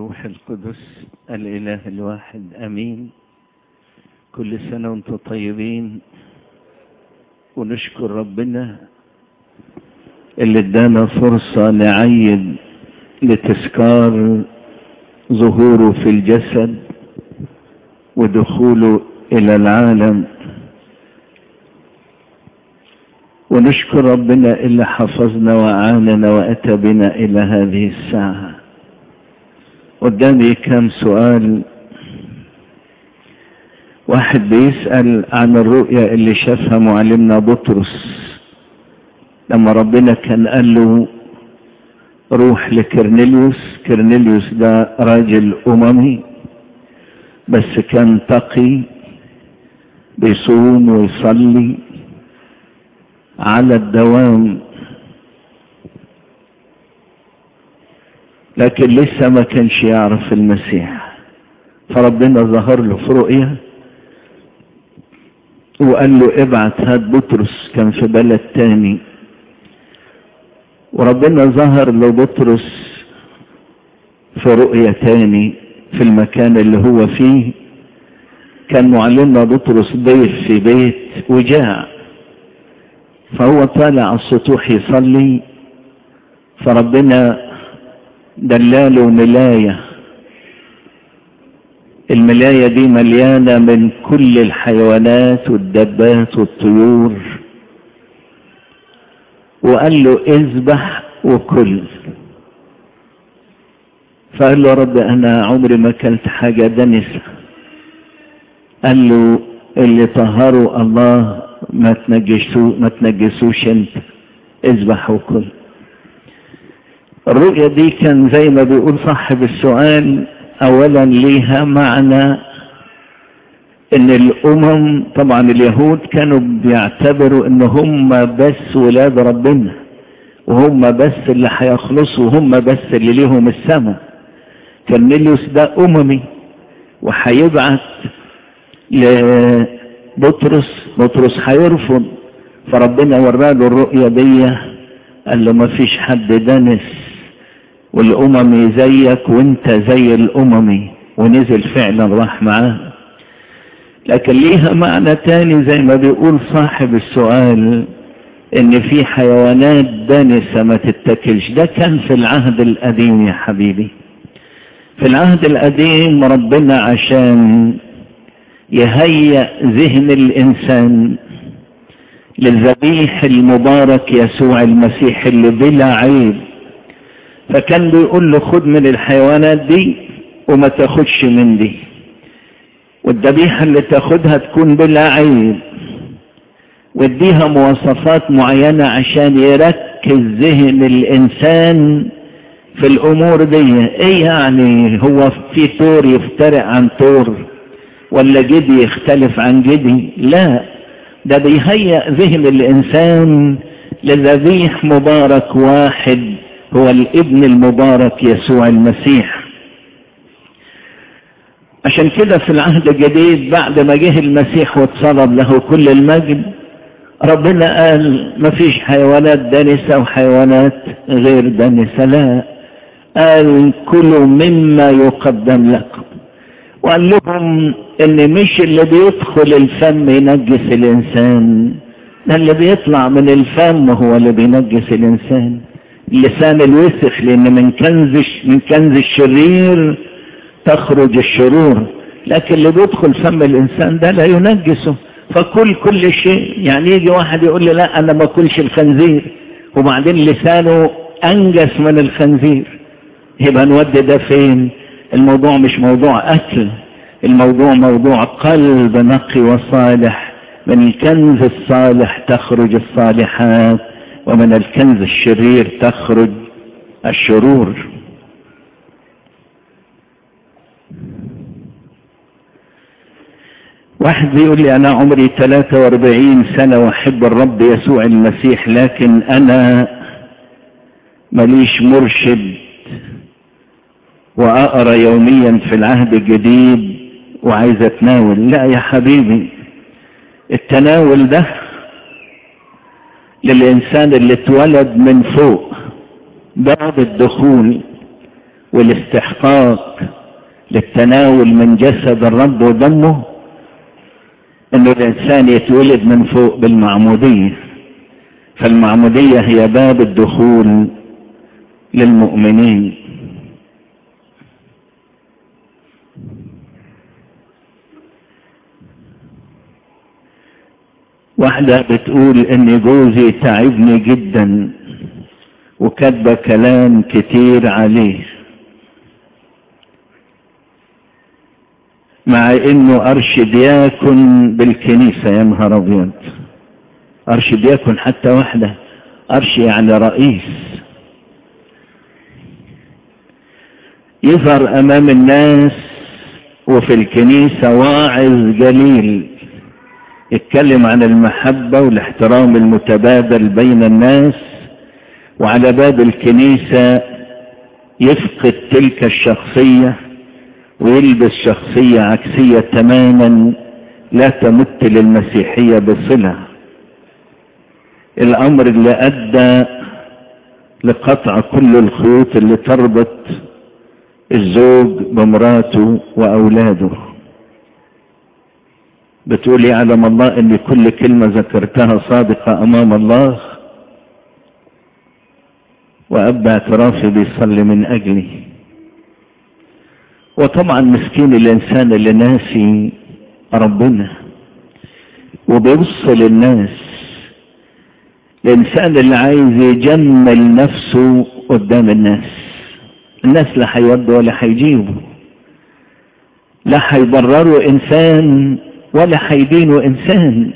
والروح القدس الإله الواحد أمين كل سنة وانتم طيبين ونشكر ربنا اللي ادانا فرصة نعيد لتذكار ظهوره في الجسد ودخوله إلى العالم ونشكر ربنا اللي حفظنا وعاننا وأتى بنا إلى هذه الساعة قدامي كم سؤال واحد بيسأل عن الرؤيا اللي شافها معلمنا بطرس لما ربنا كان قال له روح لكرنيليوس كرنيليوس ده راجل أممي بس كان تقي بيصوم ويصلي على الدوام لكن لسه ما كانش يعرف المسيح فربنا ظهر له في رؤية وقال له ابعت هات بطرس كان في بلد تاني وربنا ظهر لبطرس في رؤية تاني في المكان اللي هو فيه كان معلمنا بطرس ضيف في بيت وجاع فهو طالع على السطوح يصلي فربنا دلاله ملاية الملاية دي مليانة من كل الحيوانات والدبات والطيور وقال له اذبح وكل فقال له رب انا عمري ما اكلت حاجة دنسة قال له اللي طهروا الله ما تنجسوا ما تنجسوش انت اذبح وكل الرؤية دي كان زي ما بيقول صاحب السؤال اولا ليها معنى ان الامم طبعا اليهود كانوا بيعتبروا ان هم بس ولاد ربنا وهم بس اللي هيخلصوا وهم بس اللي ليهم السماء كرنيليوس ده اممي وهيبعت لبطرس بطرس هيرفض فربنا وراله الرؤية دي قال له ما فيش حد دنس والاممي زيك وانت زي الاممي ونزل فعلا راح معاه لكن ليها معنى تاني زي ما بيقول صاحب السؤال ان في حيوانات دنسة ما تتكلش ده كان في العهد القديم يا حبيبي في العهد القديم ربنا عشان يهيأ ذهن الانسان للذبيح المبارك يسوع المسيح اللي بلا عيب فكان بيقول له خد من الحيوانات دي وما تاخدش من دي والذبيحة اللي تاخدها تكون بلا عيب واديها مواصفات معينة عشان يركز ذهن الإنسان في الأمور دي إيه يعني هو في طور يفترق عن طور ولا جدي يختلف عن جدي لا ده بيهيأ ذهن الإنسان لذبيح مبارك واحد هو الابن المبارك يسوع المسيح عشان كده في العهد الجديد بعد ما جه المسيح واتصلب له كل المجد ربنا قال ما فيش حيوانات دنسة وحيوانات غير دنسة لا قال كلوا مما يقدم لكم وقال لهم ان مش اللي بيدخل الفم ينجس الانسان ده اللي بيطلع من الفم هو اللي بينجس الانسان اللسان الوسخ لان من كنز من كنز الشرير تخرج الشرور لكن اللي بيدخل فم الانسان ده لا ينجسه فكل كل شيء يعني يجي واحد يقول لي لا انا ما اكلش الخنزير وبعدين لسانه انجس من الخنزير يبقى نودي ده فين الموضوع مش موضوع اكل الموضوع موضوع قلب نقي وصالح من الكنز الصالح تخرج الصالحات ومن الكنز الشرير تخرج الشرور واحد بيقول لي انا عمري 43 سنة واحب الرب يسوع المسيح لكن انا ماليش مرشد واقرا يوميا في العهد الجديد وعايز اتناول لا يا حبيبي التناول ده للانسان اللي اتولد من فوق باب الدخول والاستحقاق للتناول من جسد الرب ودمه انه الانسان يتولد من فوق بالمعمودية فالمعمودية هي باب الدخول للمؤمنين واحدة بتقول ان جوزي تعبني جدا وكاتبة كلام كتير عليه مع انه ارشدياكن بالكنيسة يا نهار ابيض ارشدياكن حتى واحدة ارشي يعني رئيس يظهر امام الناس وفي الكنيسة واعظ جليل يتكلم عن المحبة والاحترام المتبادل بين الناس وعلى باب الكنيسة يفقد تلك الشخصية ويلبس شخصية عكسية تماما لا تمت للمسيحية بصلة الأمر اللي أدى لقطع كل الخيوط اللي تربط الزوج بمراته وأولاده بتقول يعلم الله ان كل كلمة ذكرتها صادقة امام الله واب اعترافي بيصلي من اجلي وطبعا مسكين الانسان اللي ناسي ربنا وبيوصل الناس الانسان اللي عايز يجمل نفسه قدام الناس الناس لا هيودوا ولا هيجيبوا لا هيبرروا انسان ولا هيدينوا انسان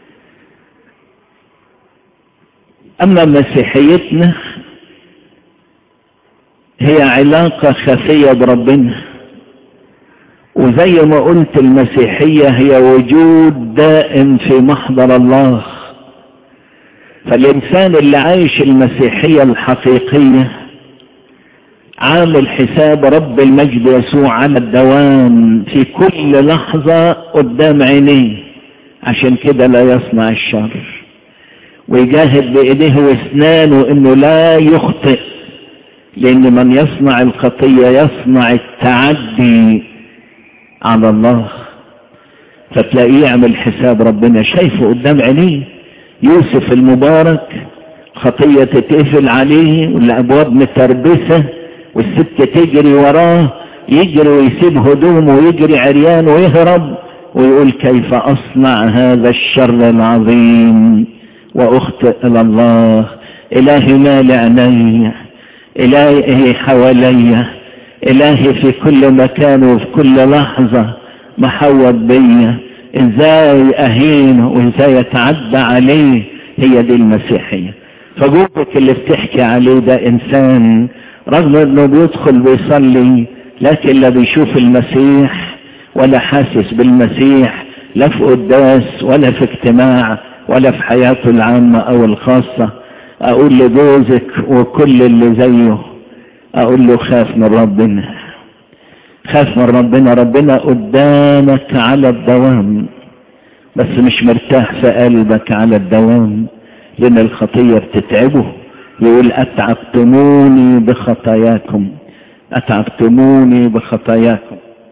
اما مسيحيتنا هي علاقة خفية بربنا وزي ما قلت المسيحية هي وجود دائم في محضر الله فالإنسان اللي عايش المسيحية الحقيقية عامل حساب رب المجد يسوع على الدوام في كل لحظة قدام عينيه عشان كده لا يصنع الشر ويجاهد بإيديه واسنانه انه لا يخطئ لان من يصنع الخطية يصنع التعدي على الله فتلاقيه يعمل حساب ربنا شايفه قدام عينيه يوسف المبارك خطية تتقفل عليه والابواب متربسة والست تجري وراه يجري ويسيب هدومه ويجري عريان ويهرب ويقول كيف اصنع هذا الشر العظيم واخطئ الى الله الهي مال عيني الهي حوالي الهي في كل مكان وفي كل لحظة محوط بيا ازاي اهينه وازاي اتعدى عليه هي دي المسيحية فجوبك اللي بتحكي عليه ده انسان رغم انه بيدخل بيصلي لكن لا بيشوف المسيح ولا حاسس بالمسيح لا في قداس ولا في اجتماع ولا في حياته العامة او الخاصة اقول لجوزك وكل اللي زيه اقول له خاف من ربنا خاف من ربنا ربنا قدامك على الدوام بس مش مرتاح في قلبك على الدوام لان الخطية بتتعبه يقول اتعبتموني بخطاياكم اتعبتموني بخطاياكم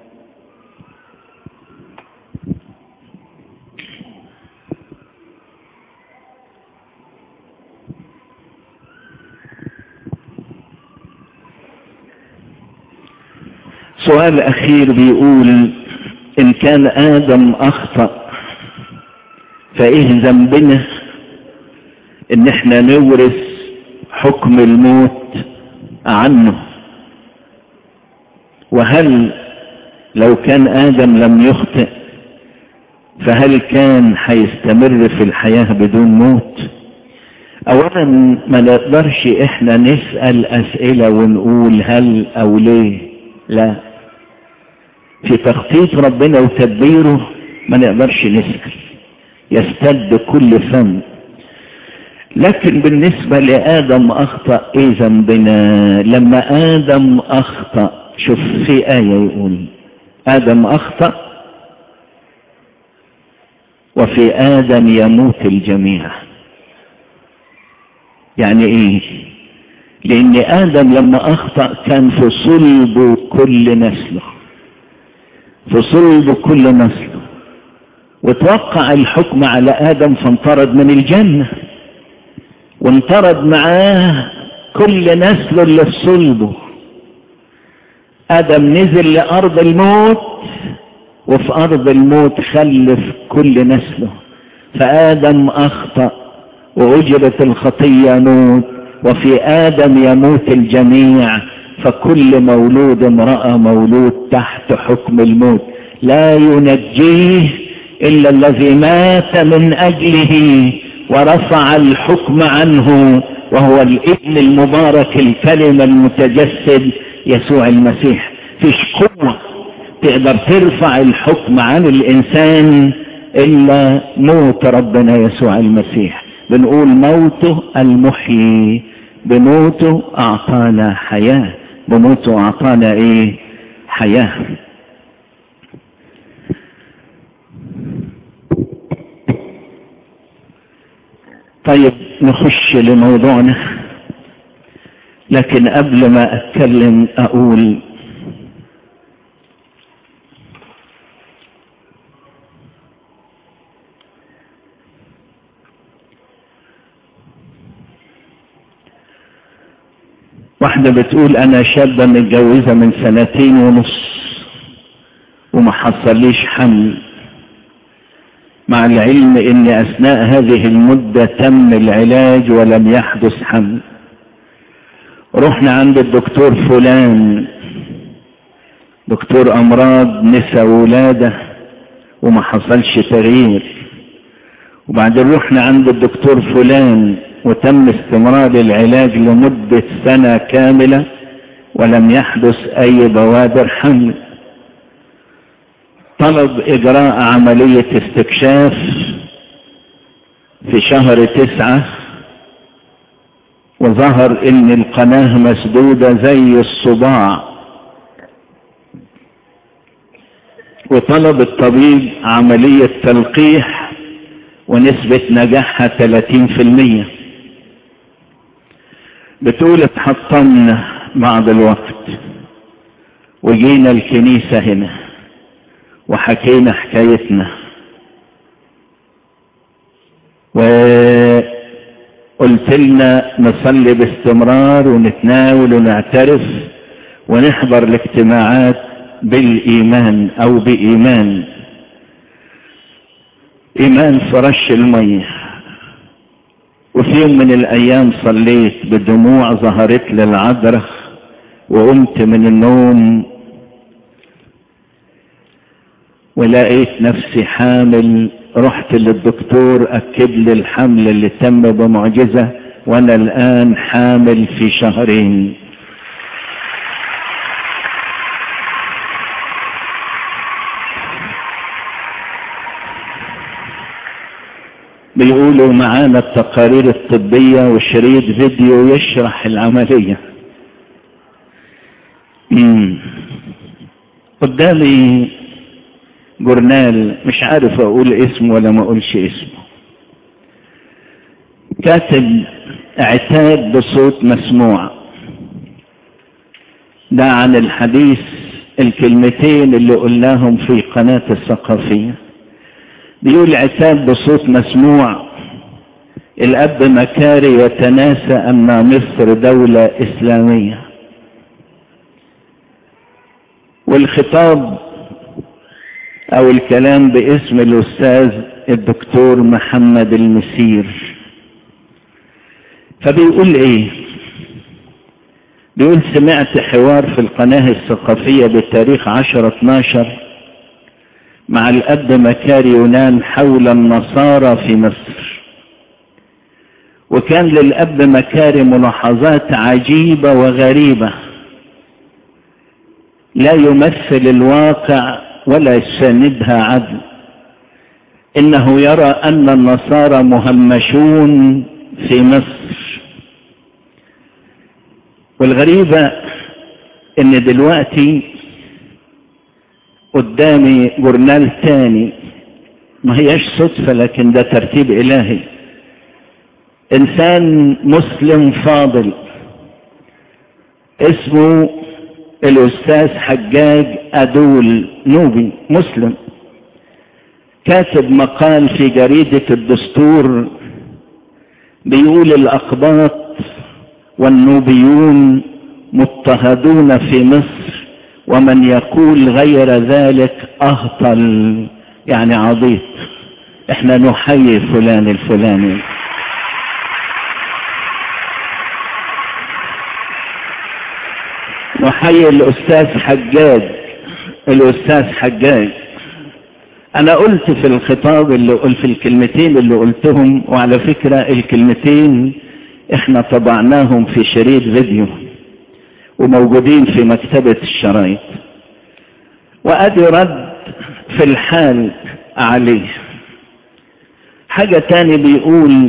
سؤال اخير بيقول ان كان ادم اخطأ فايه ذنبنا ان احنا نورث حكم الموت عنه وهل لو كان ادم لم يخطئ فهل كان هيستمر في الحياة بدون موت اولا ما نقدرش احنا نسأل اسئلة ونقول هل او ليه لا في تخطيط ربنا وتدبيره ما نقدرش نسأل يستد كل فم لكن بالنسبة لآدم أخطأ إيه ذنبنا لما آدم أخطأ شوف في آية يقول آدم أخطأ وفي آدم يموت الجميع يعني إيه لان ادم لما اخطأ كان في صلب كل نسله في صلب كل نسله وتوقع الحكم على ادم فانطرد من الجنة وانطرد معاه كل نسله اللي في صلبه ادم نزل لارض الموت وفي ارض الموت خلف كل نسله فادم اخطأ واجرت الخطية موت وفي ادم يموت الجميع فكل مولود امرأة مولود تحت حكم الموت لا ينجيه الا الذي مات من اجله ورفع الحكم عنه وهو الابن المبارك الكلمة المتجسد يسوع المسيح فيش قوة تقدر ترفع الحكم عن الانسان الا موت ربنا يسوع المسيح بنقول موته المحيي بموته اعطانا حياة بموته اعطانا ايه حياة طيب نخش لموضوعنا لكن قبل ما اتكلم اقول واحدة بتقول انا شابة متجوزة من سنتين ونص وما حصليش حمل مع العلم ان اثناء هذه المدة تم العلاج ولم يحدث حمل رحنا عند الدكتور فلان دكتور امراض نساء ولادة وما حصلش تغيير وبعدين رحنا عند الدكتور فلان وتم استمرار العلاج لمدة سنة كاملة ولم يحدث اي بوادر حمل طلب اجراء عملية استكشاف في شهر تسعة وظهر ان القناة مسدودة زي الصباع وطلب الطبيب عملية تلقيح ونسبة نجاحها 30% بتقول اتحطمنا بعض الوقت وجينا الكنيسة هنا وحكينا حكايتنا وقلت لنا نصلي باستمرار ونتناول ونعترف ونحضر الاجتماعات بالإيمان أو بإيمان إيمان فرش المية وفي يوم من الأيام صليت بدموع ظهرت لي العذرة وقمت من النوم ولقيت نفسي حامل رحت للدكتور أكد لي الحمل اللي تم بمعجزة وأنا الآن حامل في شهرين بيقولوا معانا التقارير الطبية وشريط فيديو يشرح العملية مم. قدامي جورنال مش عارف اقول اسمه ولا ما اقولش اسمه كاتب اعتاد بصوت مسموع ده عن الحديث الكلمتين اللي قلناهم في قناة الثقافية بيقول عتاب بصوت مسموع الأب مكاري يتناسى أن مصر دولة إسلامية والخطاب أو الكلام باسم الأستاذ الدكتور محمد المسير فبيقول إيه بيقول سمعت حوار في القناة الثقافية بتاريخ 10-12 مع الأب مكاري يونان حول النصارى في مصر وكان للأب مكاري ملاحظات عجيبة وغريبة لا يمثل الواقع ولا يساندها عدل إنه يرى أن النصارى مهمشون في مصر والغريبة إن دلوقتي قدامي جورنال تاني ما هياش صدفة لكن ده ترتيب إلهي إنسان مسلم فاضل اسمه الأستاذ حجاج أدول نوبي مسلم كاتب مقال في جريدة الدستور بيقول الأقباط والنوبيون مضطهدون في مصر ومن يقول غير ذلك أهطل يعني عبيط احنا نحيي فلان الفلاني نحيي الأستاذ حجاج الأستاذ حجاج أنا قلت في الخطاب اللي قلت في الكلمتين اللي قلتهم وعلى فكرة الكلمتين احنا طبعناهم في شريط فيديو وموجودين في مكتبة الشرايط وأدي رد في الحال عليه حاجة تاني بيقول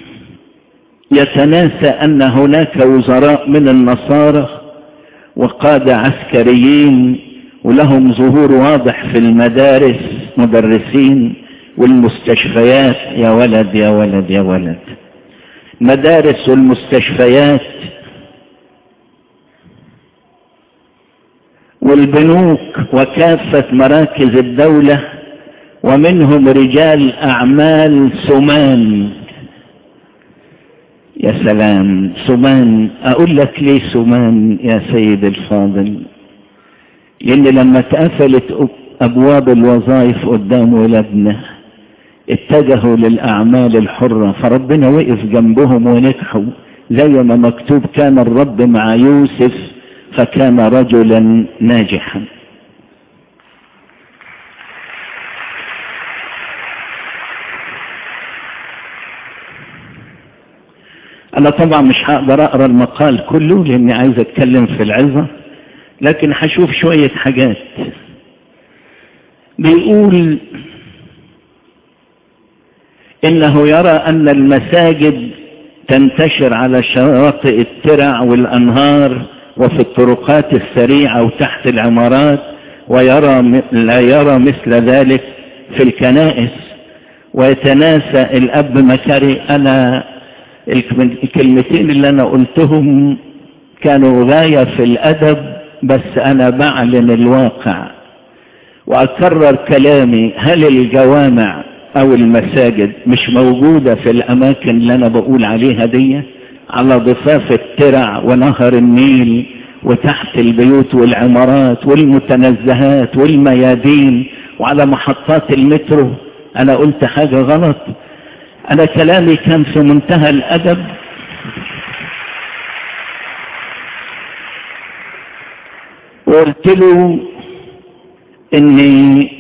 يتناسى أن هناك وزراء من النصارى وقادة عسكريين ولهم ظهور واضح في المدارس مدرسين والمستشفيات يا ولد يا ولد يا ولد مدارس والمستشفيات والبنوك وكافة مراكز الدولة ومنهم رجال أعمال سمان يا سلام سمان أقول لك ليه سمان يا سيد الفاضل لأن لما اتقفلت أبواب الوظائف قدام ولادنا اتجهوا للأعمال الحرة فربنا وقف جنبهم ونجحوا زي ما مكتوب كان الرب مع يوسف فكان رجلا ناجحا أنا طبعا مش هقدر أقرأ المقال كله لأني عايز أتكلم في العظة لكن هشوف شوية حاجات بيقول إنه يرى أن المساجد تنتشر على شواطئ الترع والأنهار وفي الطرقات السريعة وتحت العمارات ويرى لا يرى مثل ذلك في الكنائس ويتناسى الأب مكاري أنا الكلمتين اللي أنا قلتهم كانوا غاية في الأدب بس أنا بعلن الواقع وأكرر كلامي هل الجوامع أو المساجد مش موجودة في الأماكن اللي أنا بقول عليها دي على ضفاف الترع ونهر النيل وتحت البيوت والعمارات والمتنزهات والميادين وعلى محطات المترو أنا قلت حاجة غلط أنا كلامي كان في منتهى الأدب وقلت له إني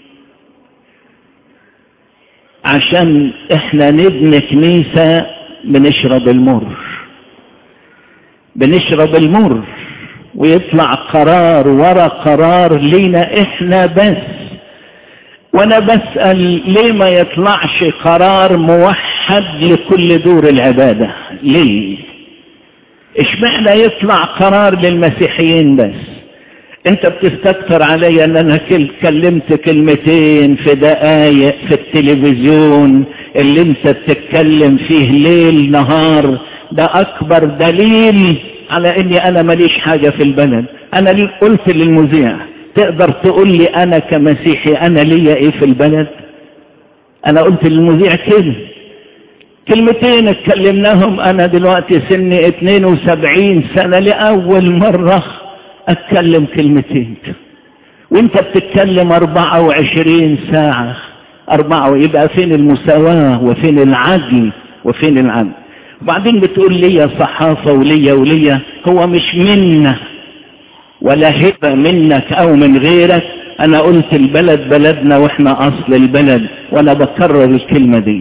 عشان إحنا نبني كنيسة بنشرب المر بنشرب المر ويطلع قرار ورا قرار لينا إحنا بس وانا بسأل ليه ما يطلعش قرار موحد لكل دور العبادة ليه اشمعنى يطلع قرار للمسيحيين بس انت بتستكتر علي ان انا كلمت كلمتين في دقايق في التلفزيون اللي انت بتتكلم فيه ليل نهار ده اكبر دليل على اني انا ماليش حاجة في البلد انا قلت للمذيع تقدر تقول لي انا كمسيحي انا ليا ايه في البلد انا قلت للمذيع كده كلمتين اتكلمناهم انا دلوقتي سني 72 سنة لاول مرة اتكلم كلمتين وانت بتتكلم 24 ساعة أربعة يبقى فين المساواة وفين العدل وفين العدل وبعدين بتقول لي صحافة وليا وليا هو مش منا ولا هبة منك او من غيرك انا قلت البلد بلدنا واحنا اصل البلد وانا بكرر الكلمة دي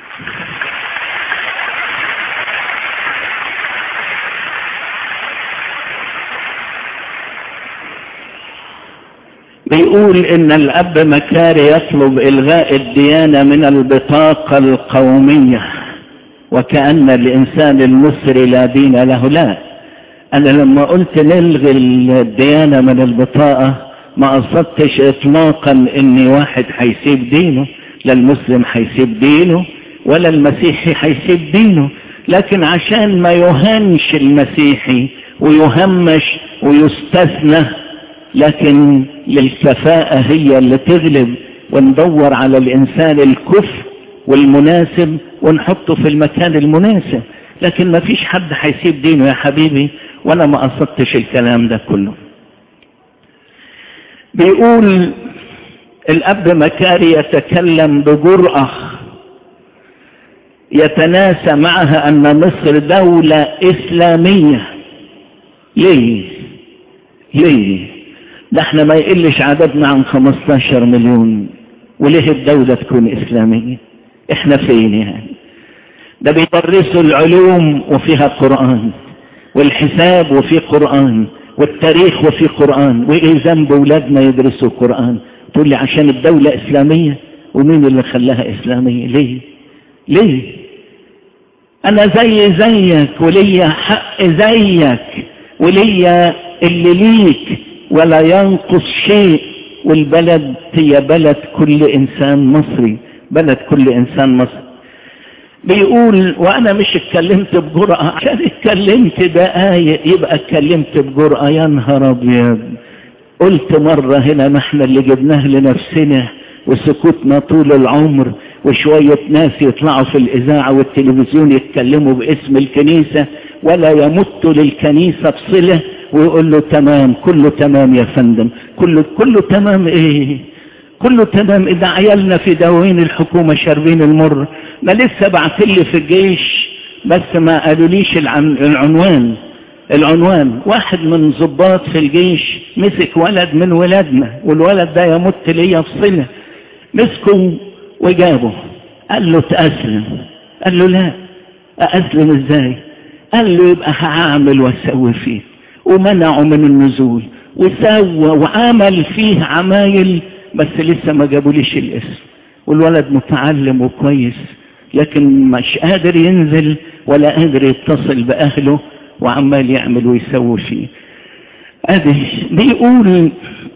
بيقول ان الاب مكاري يطلب الغاء الديانة من البطاقة القومية وكأن الانسان المصري لا دين له لا انا لما قلت نلغي الديانة من البطاقة ما قصدتش اطلاقا ان واحد هيسيب دينه لا المسلم هيسيب دينه ولا المسيحي هيسيب دينه لكن عشان ما يهانش المسيحي ويهمش ويستثنى لكن للكفاءة هي اللي تغلب وندور على الإنسان الكفء والمناسب ونحطه في المكان المناسب لكن ما فيش حد هيسيب دينه يا حبيبي وانا ما قصدتش الكلام ده كله بيقول الاب مكاري يتكلم بجرأة يتناسى معها ان مصر دولة اسلامية ليه ليه ده احنا ما يقلش عددنا عن 15 مليون وليه الدولة تكون اسلامية احنا فين يعني ده بيدرسوا العلوم وفيها قرآن والحساب وفي قرآن والتاريخ وفي قرآن وإيه ذنب أولادنا يدرسوا قرآن تقول لي عشان الدولة إسلامية ومين اللي خلاها إسلامية ليه ليه أنا زي زيك وليا حق زيك وليا اللي ليك ولا ينقص شيء والبلد هي بلد كل إنسان مصري بلد كل إنسان مصري بيقول وانا مش اتكلمت بجرأة عشان اتكلمت دقايق يبقى اتكلمت بجرأة يا نهار ابيض قلت مرة هنا ما احنا اللي جبناه لنفسنا وسكوتنا طول العمر وشوية ناس يطلعوا في الإذاعة والتلفزيون يتكلموا باسم الكنيسة ولا يمتوا للكنيسة بصلة ويقول له تمام كله تمام يا فندم كله كله تمام ايه كله تمام إذا عيالنا في دواوين الحكومة شاربين المر ما لسه بعتلي في الجيش بس ما قالوليش العنوان العنوان واحد من ضباط في الجيش مسك ولد من ولادنا والولد ده يمت ليا في صلة مسكه وجابه قال له تأسلم قال له لا أأسلم ازاي قال له يبقى هعمل واسوي فيه ومنعه من النزول وسوى وعمل فيه عمايل بس لسه ما جابوليش الاسم والولد متعلم وكويس لكن مش قادر ينزل ولا قادر يتصل بأهله وعمال يعمل ويسوي فيه ادي بيقول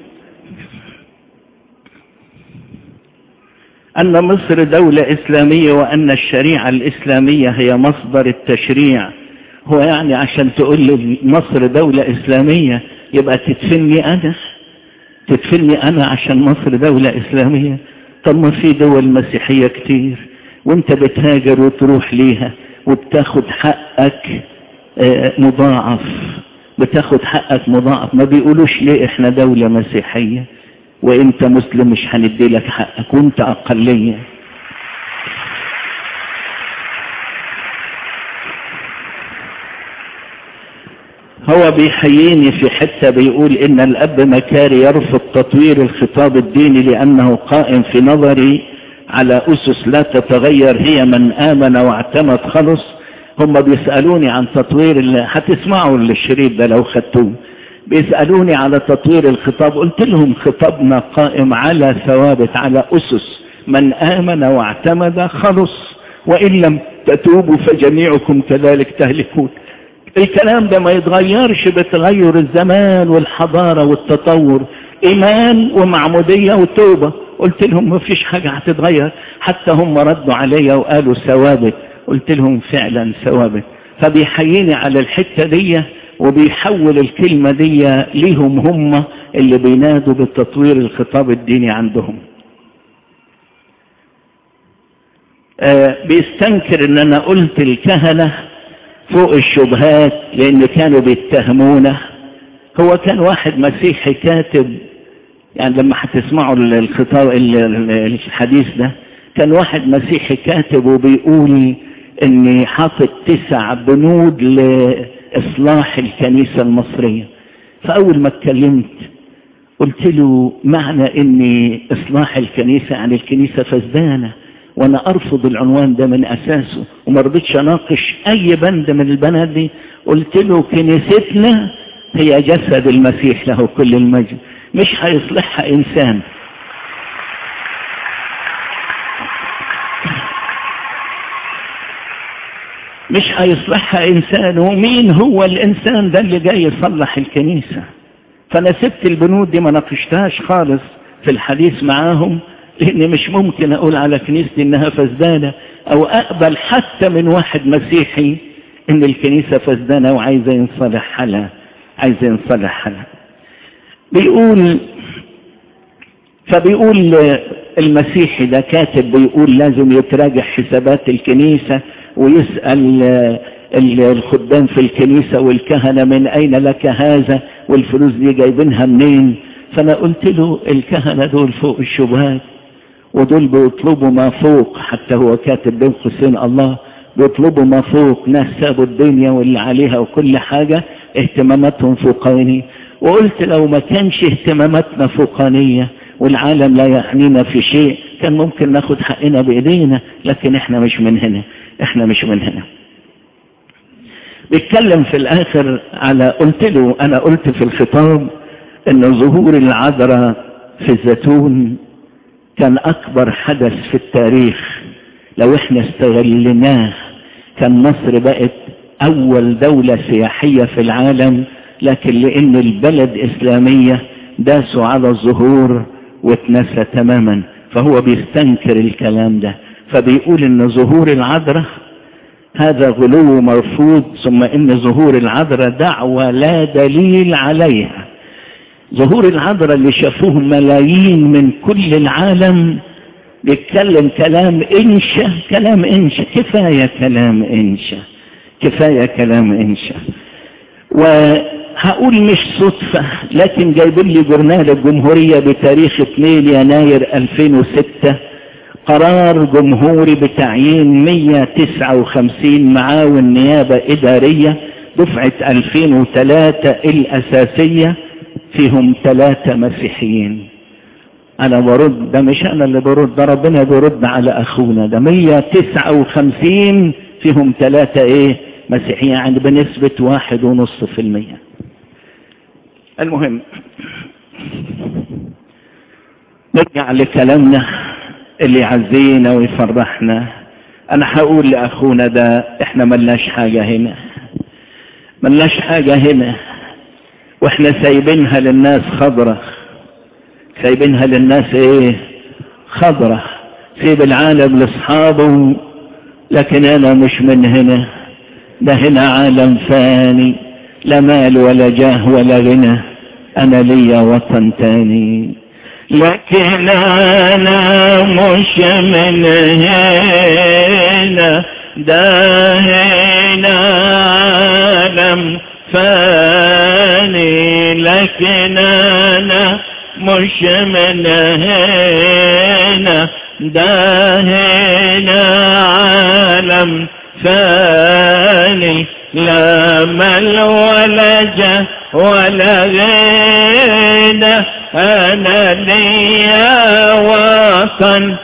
أن مصر دولة إسلامية وأن الشريعة الإسلامية هي مصدر التشريع هو يعني عشان تقول لي مصر دولة إسلامية يبقى تدفني أنا تدفني أنا عشان مصر دولة إسلامية طب ما في دول مسيحية كتير وانت بتهاجر وتروح ليها وبتاخد حقك مضاعف بتاخد حقك مضاعف ما بيقولوش ليه احنا دولة مسيحية وانت مسلم مش هندي لك حقك وانت اقلية هو بيحييني في حتة بيقول ان الاب مكاري يرفض تطوير الخطاب الديني لانه قائم في نظري على اسس لا تتغير هي من امن واعتمد خلص هم بيسألوني عن تطوير اللي هتسمعوا الشريط ده لو خدتوه بيسألوني على تطوير الخطاب قلت لهم خطابنا قائم على ثوابت على أسس من آمن واعتمد خلص وإن لم تتوبوا فجميعكم كذلك تهلكون الكلام ده ما يتغيرش بتغير الزمان والحضارة والتطور إيمان ومعمودية وتوبة قلت لهم ما فيش حاجة هتتغير حتى هم ردوا عليا وقالوا ثوابت قلت لهم فعلا ثوابت فبيحييني على الحتة دي وبيحول الكلمة دي ليهم هم اللي بينادوا بالتطوير الخطاب الديني عندهم آه بيستنكر ان انا قلت الكهنة فوق الشبهات لان كانوا بيتهمونه هو كان واحد مسيحي كاتب يعني لما هتسمعوا الخطاب الحديث ده كان واحد مسيحي كاتب وبيقول اني حاطط تسع بنود لإصلاح الكنيسة المصرية فأول ما اتكلمت قلت له معنى اني إصلاح الكنيسة عن الكنيسة فزدانة وانا ارفض العنوان ده من اساسه وما رضيتش اناقش اي بند من البنات دي قلت له كنيستنا هي جسد المسيح له كل المجد مش هيصلحها انسان مش هيصلحها انسان ومين هو الانسان ده اللي جاي يصلح الكنيسة فانا سبت البنود دي ما ناقشتهاش خالص في الحديث معاهم لان مش ممكن اقول على كنيستي انها فسدانة او اقبل حتى من واحد مسيحي ان الكنيسة فسدانة وعايزة ينصلح حالها عايزة ينصلح حالها بيقول فبيقول المسيحي ده كاتب بيقول لازم يتراجع حسابات الكنيسة ويسأل الخدام في الكنيسة والكهنة من أين لك هذا والفلوس دي جايبينها منين فأنا قلت له الكهنة دول فوق الشبهات ودول بيطلبوا ما فوق حتى هو كاتب بين قوسين الله بيطلبوا ما فوق ناس سابوا الدنيا واللي عليها وكل حاجة اهتماماتهم فوقانية وقلت لو ما كانش اهتماماتنا فوقانية والعالم لا يعنينا في شيء كان ممكن ناخد حقنا بإيدينا لكن احنا مش من هنا احنا مش من هنا بيتكلم في الاخر على قلت له انا قلت في الخطاب ان ظهور العذراء في الزيتون كان اكبر حدث في التاريخ لو احنا استغلناه كان مصر بقت اول دولة سياحية في العالم لكن لان البلد اسلامية داسوا على الظهور واتنسى تماما فهو بيستنكر الكلام ده فبيقول ان ظهور العذراء هذا غلو مرفوض ثم ان ظهور العذراء دعوة لا دليل عليها ظهور العذراء اللي شافوه ملايين من كل العالم بيتكلم كلام انشا كلام انشا كفاية كلام انشا كفاية كلام انشا وهقول مش صدفة لكن جايبين لي جورنال الجمهورية بتاريخ 2 يناير 2006 قرار جمهوري بتعيين 159 معاون نيابة إدارية دفعة 2003 الأساسية فيهم ثلاثة مسيحيين أنا برد ده مش أنا اللي برد ده ربنا بيرد على أخونا ده 159 فيهم ثلاثة إيه مسيحيين يعني بنسبة واحد ونص في المية المهم نرجع لكلامنا اللي يعزينا ويفرحنا انا هقول لاخونا ده احنا ملناش حاجة هنا ملناش حاجة هنا واحنا سايبينها للناس خضرة سايبينها للناس ايه خضرة سيب العالم لاصحابه لكن انا مش من هنا ده هنا عالم فاني لا مال ولا جاه ولا غنى انا ليا وطن تاني لكن انا مش من هنا ده هنا عالم فاني لكن انا مش من هنا ده هنا عالم فاني لا مال ولا جاه ولا غنى انا ليا وطن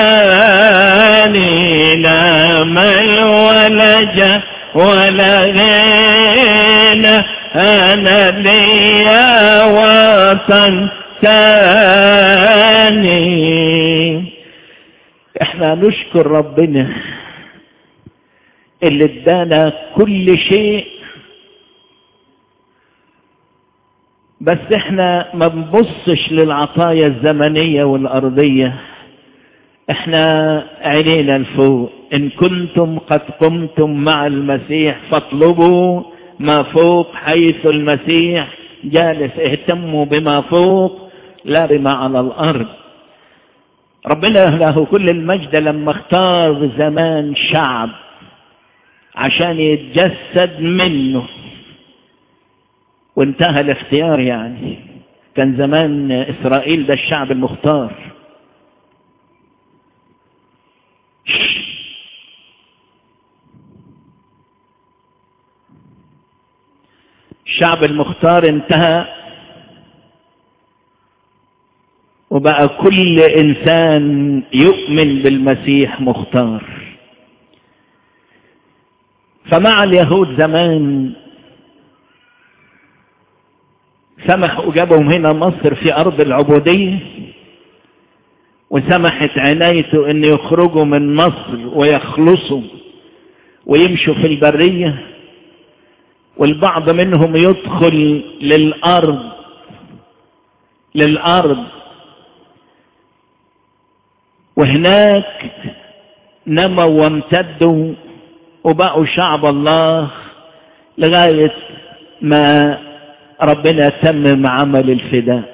تاني لا مال ولا جاه ولا غنى انا ليا وطن تاني احنا نشكر ربنا اللي ادانا كل شيء بس احنا ما بنبصش للعطايا الزمنية والأرضية احنا عينينا لفوق ان كنتم قد قمتم مع المسيح فاطلبوا ما فوق حيث المسيح جالس اهتموا بما فوق لا بما على الأرض ربنا له كل المجد لما اختار زمان شعب عشان يتجسد منه وانتهى الاختيار يعني كان زمان إسرائيل ده الشعب المختار الشعب المختار انتهى وبقى كل إنسان يؤمن بالمسيح مختار فمع اليهود زمان سمح وجابهم هنا مصر في أرض العبودية وسمحت عنايته أن يخرجوا من مصر ويخلصوا ويمشوا في البرية والبعض منهم يدخل للأرض للأرض وهناك نموا وامتدوا وبقوا شعب الله لغاية ما ربنا تمم عمل الفداء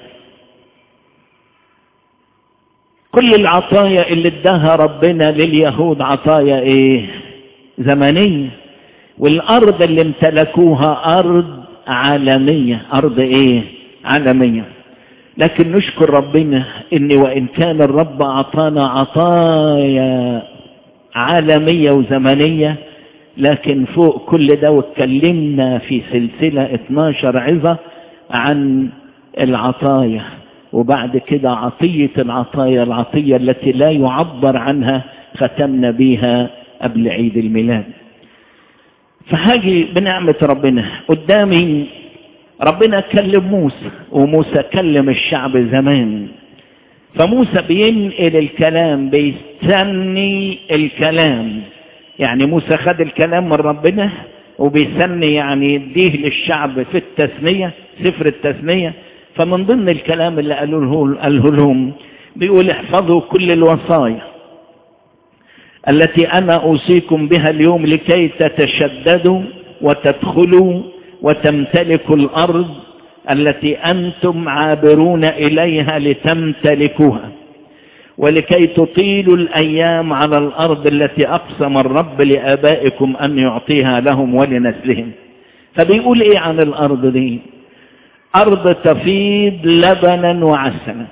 كل العطايا اللي اداها ربنا لليهود عطايا ايه زمنية والارض اللي امتلكوها ارض عالمية ارض ايه عالمية لكن نشكر ربنا ان وان كان الرب اعطانا عطايا عالمية وزمنية لكن فوق كل ده واتكلمنا في سلسلة 12 عظة عن العطايا وبعد كده عطية العطايا العطية التي لا يعبر عنها ختمنا بيها قبل عيد الميلاد فهاجي بنعمة ربنا قدامي ربنا كلم موسى وموسى كلم الشعب زمان فموسى بينقل الكلام بيستني الكلام يعني موسى خد الكلام من ربنا وبيسني يعني يديه للشعب في التثنية سفر التثنية فمن ضمن الكلام اللي قالوه قاله لهم بيقول احفظوا كل الوصايا التي انا اوصيكم بها اليوم لكي تتشددوا وتدخلوا وتمتلكوا الارض التي انتم عابرون اليها لتمتلكوها ولكي تطيلوا الايام على الارض التي اقسم الرب لابائكم ان يعطيها لهم ولنسلهم فبيقول ايه عن الارض دي ارض تفيض لبنا وعسلا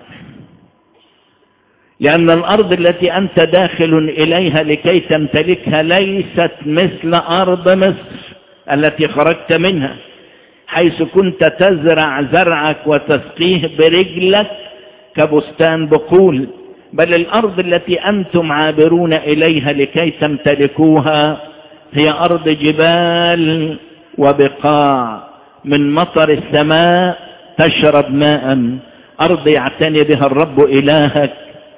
لان الارض التي انت داخل اليها لكي تمتلكها ليست مثل ارض مصر التي خرجت منها حيث كنت تزرع زرعك وتسقيه برجلك كبستان بقول بل الارض التي انتم عابرون اليها لكي تمتلكوها هي ارض جبال وبقاع من مطر السماء تشرب ماء ارض يعتني بها الرب الهك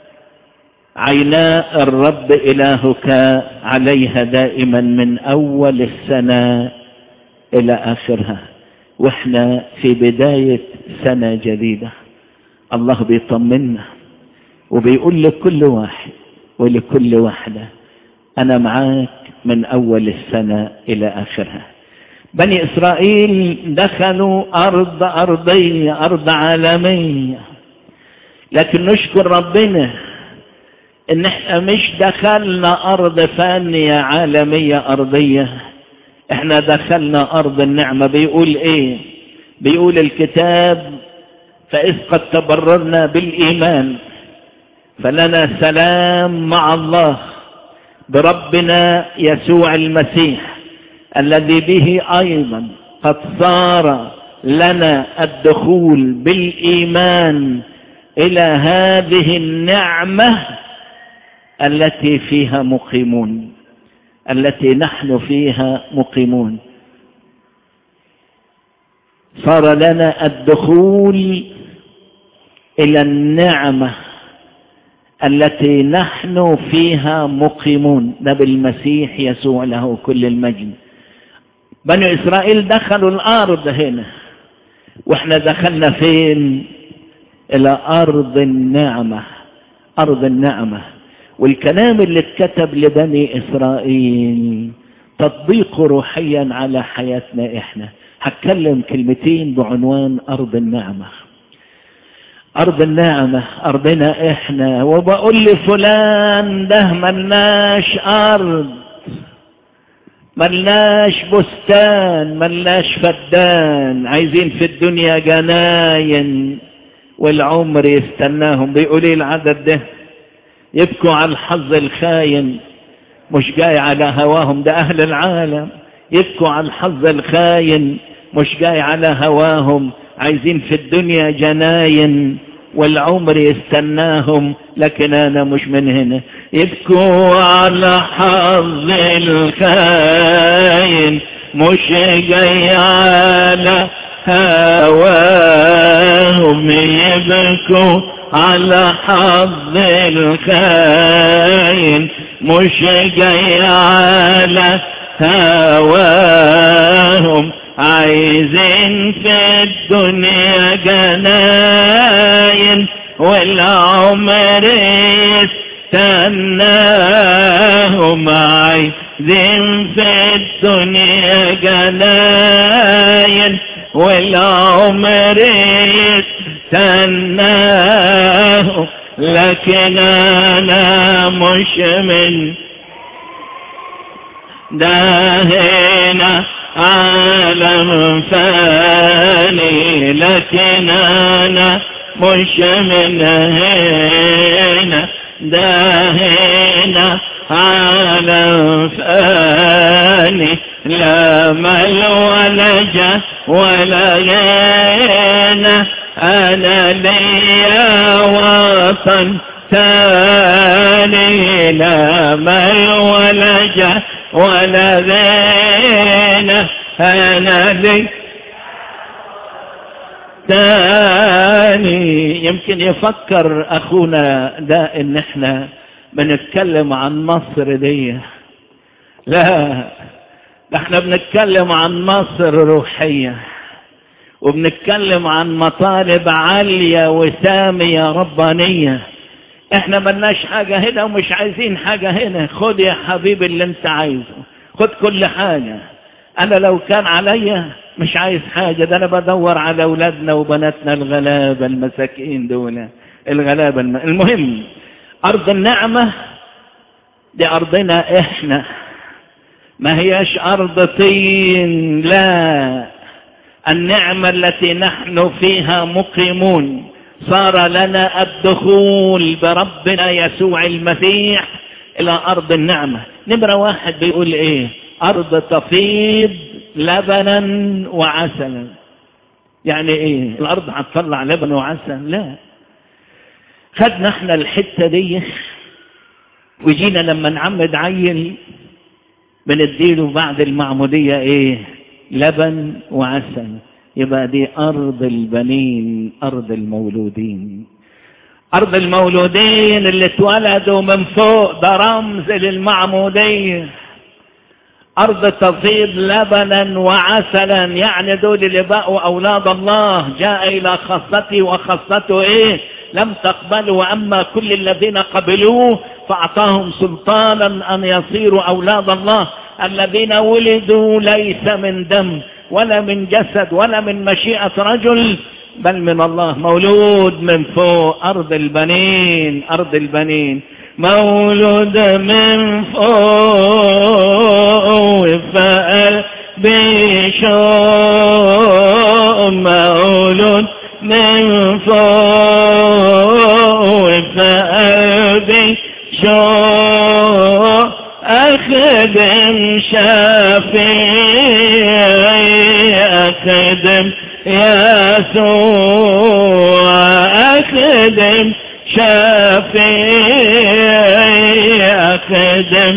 عيناء الرب الهك عليها دائما من اول السنه الى اخرها واحنا في بدايه سنه جديده الله بيطمنا وبيقول لكل واحد ولكل واحدة أنا معاك من أول السنة إلى آخرها بني إسرائيل دخلوا أرض أرضية أرض عالمية لكن نشكر ربنا إن إحنا مش دخلنا أرض فانية عالمية أرضية إحنا دخلنا أرض النعمة بيقول إيه بيقول الكتاب فإذ قد تبررنا بالإيمان فلنا سلام مع الله بربنا يسوع المسيح الذي به ايضا قد صار لنا الدخول بالايمان الى هذه النعمه التي فيها مقيمون التي نحن فيها مقيمون صار لنا الدخول الى النعمه التي نحن فيها مقيمون ده بالمسيح يسوع له كل المجد بني اسرائيل دخلوا الارض هنا واحنا دخلنا فين الى ارض النعمه ارض النعمه والكلام اللي اتكتب لبني اسرائيل تطبيقه روحيا على حياتنا احنا هتكلم كلمتين بعنوان ارض النعمه أرض النعمة أرضنا إحنا وبقول لفلان ده ملناش أرض ملناش بستان ملناش فدان عايزين في الدنيا جناين والعمر يستناهم بيقول ايه العدد ده يبكوا على الحظ الخاين مش جاي على هواهم ده أهل العالم يبكوا على الحظ الخاين مش جاي على هواهم عايزين في الدنيا جناين والعمر يستناهم لكن انا مش من هنا يبكوا على حظ الخاين مش جاي على هواهم يبكوا على حظ الخاين مش جاي على هواهم عايزين في الدنيا جناين والعمر يستناهم عايزين في الدنيا جناين والعمر يستناه لكن انا مش من ده هنا عالم فاني لكن انا مش من هنا ده هنا عالم فاني لا مال ولا جاه ولا غنى انا ليا وطن تاني لا مال ولا جاه ولا غنى انا لي تاني يمكن يفكر اخونا ده ان احنا بنتكلم عن مصر دي لا ده احنا بنتكلم عن مصر روحية وبنتكلم عن مطالب عالية وسامية ربانية احنا ملناش حاجة هنا ومش عايزين حاجة هنا خد يا حبيبي اللي انت عايزه خد كل حاجة انا لو كان عليا مش عايز حاجة ده انا بدور على اولادنا وبناتنا الغلابة المساكين دول الغلابة الم... المهم ارض النعمة دي ارضنا احنا ما هياش ارض طين لا النعمة التي نحن فيها مقيمون صار لنا الدخول بربنا يسوع المسيح الى ارض النعمة نمرة واحد بيقول ايه ارض تفيض لبنا وعسلا يعني ايه الارض هتطلع لبن وعسل لا خدنا احنا الحتة دي وجينا لما نعمد عيل بنديله بعد المعمودية ايه لبن وعسل يبقى دي أرض البنين أرض المولودين أرض المولودين اللي اتولدوا من فوق ده رمز للمعمودية أرض تفيض لبنا وعسلا يعني دول اللي بقوا أولاد الله جاء إلى خاصته وخاصته إيه لم تقبلوا وأما كل الذين قبلوه فأعطاهم سلطانا أن يصيروا أولاد الله الذين ولدوا ليس من دم ولا من جسد ولا من مشيئة رجل بل من الله مولود من فوق أرض البنين أرض البنين مولود من فوق فقلبي شوق مولود من فوق فقلبي شوق أخدم شافعي أخدم يسوع أخدم شافعي أخدم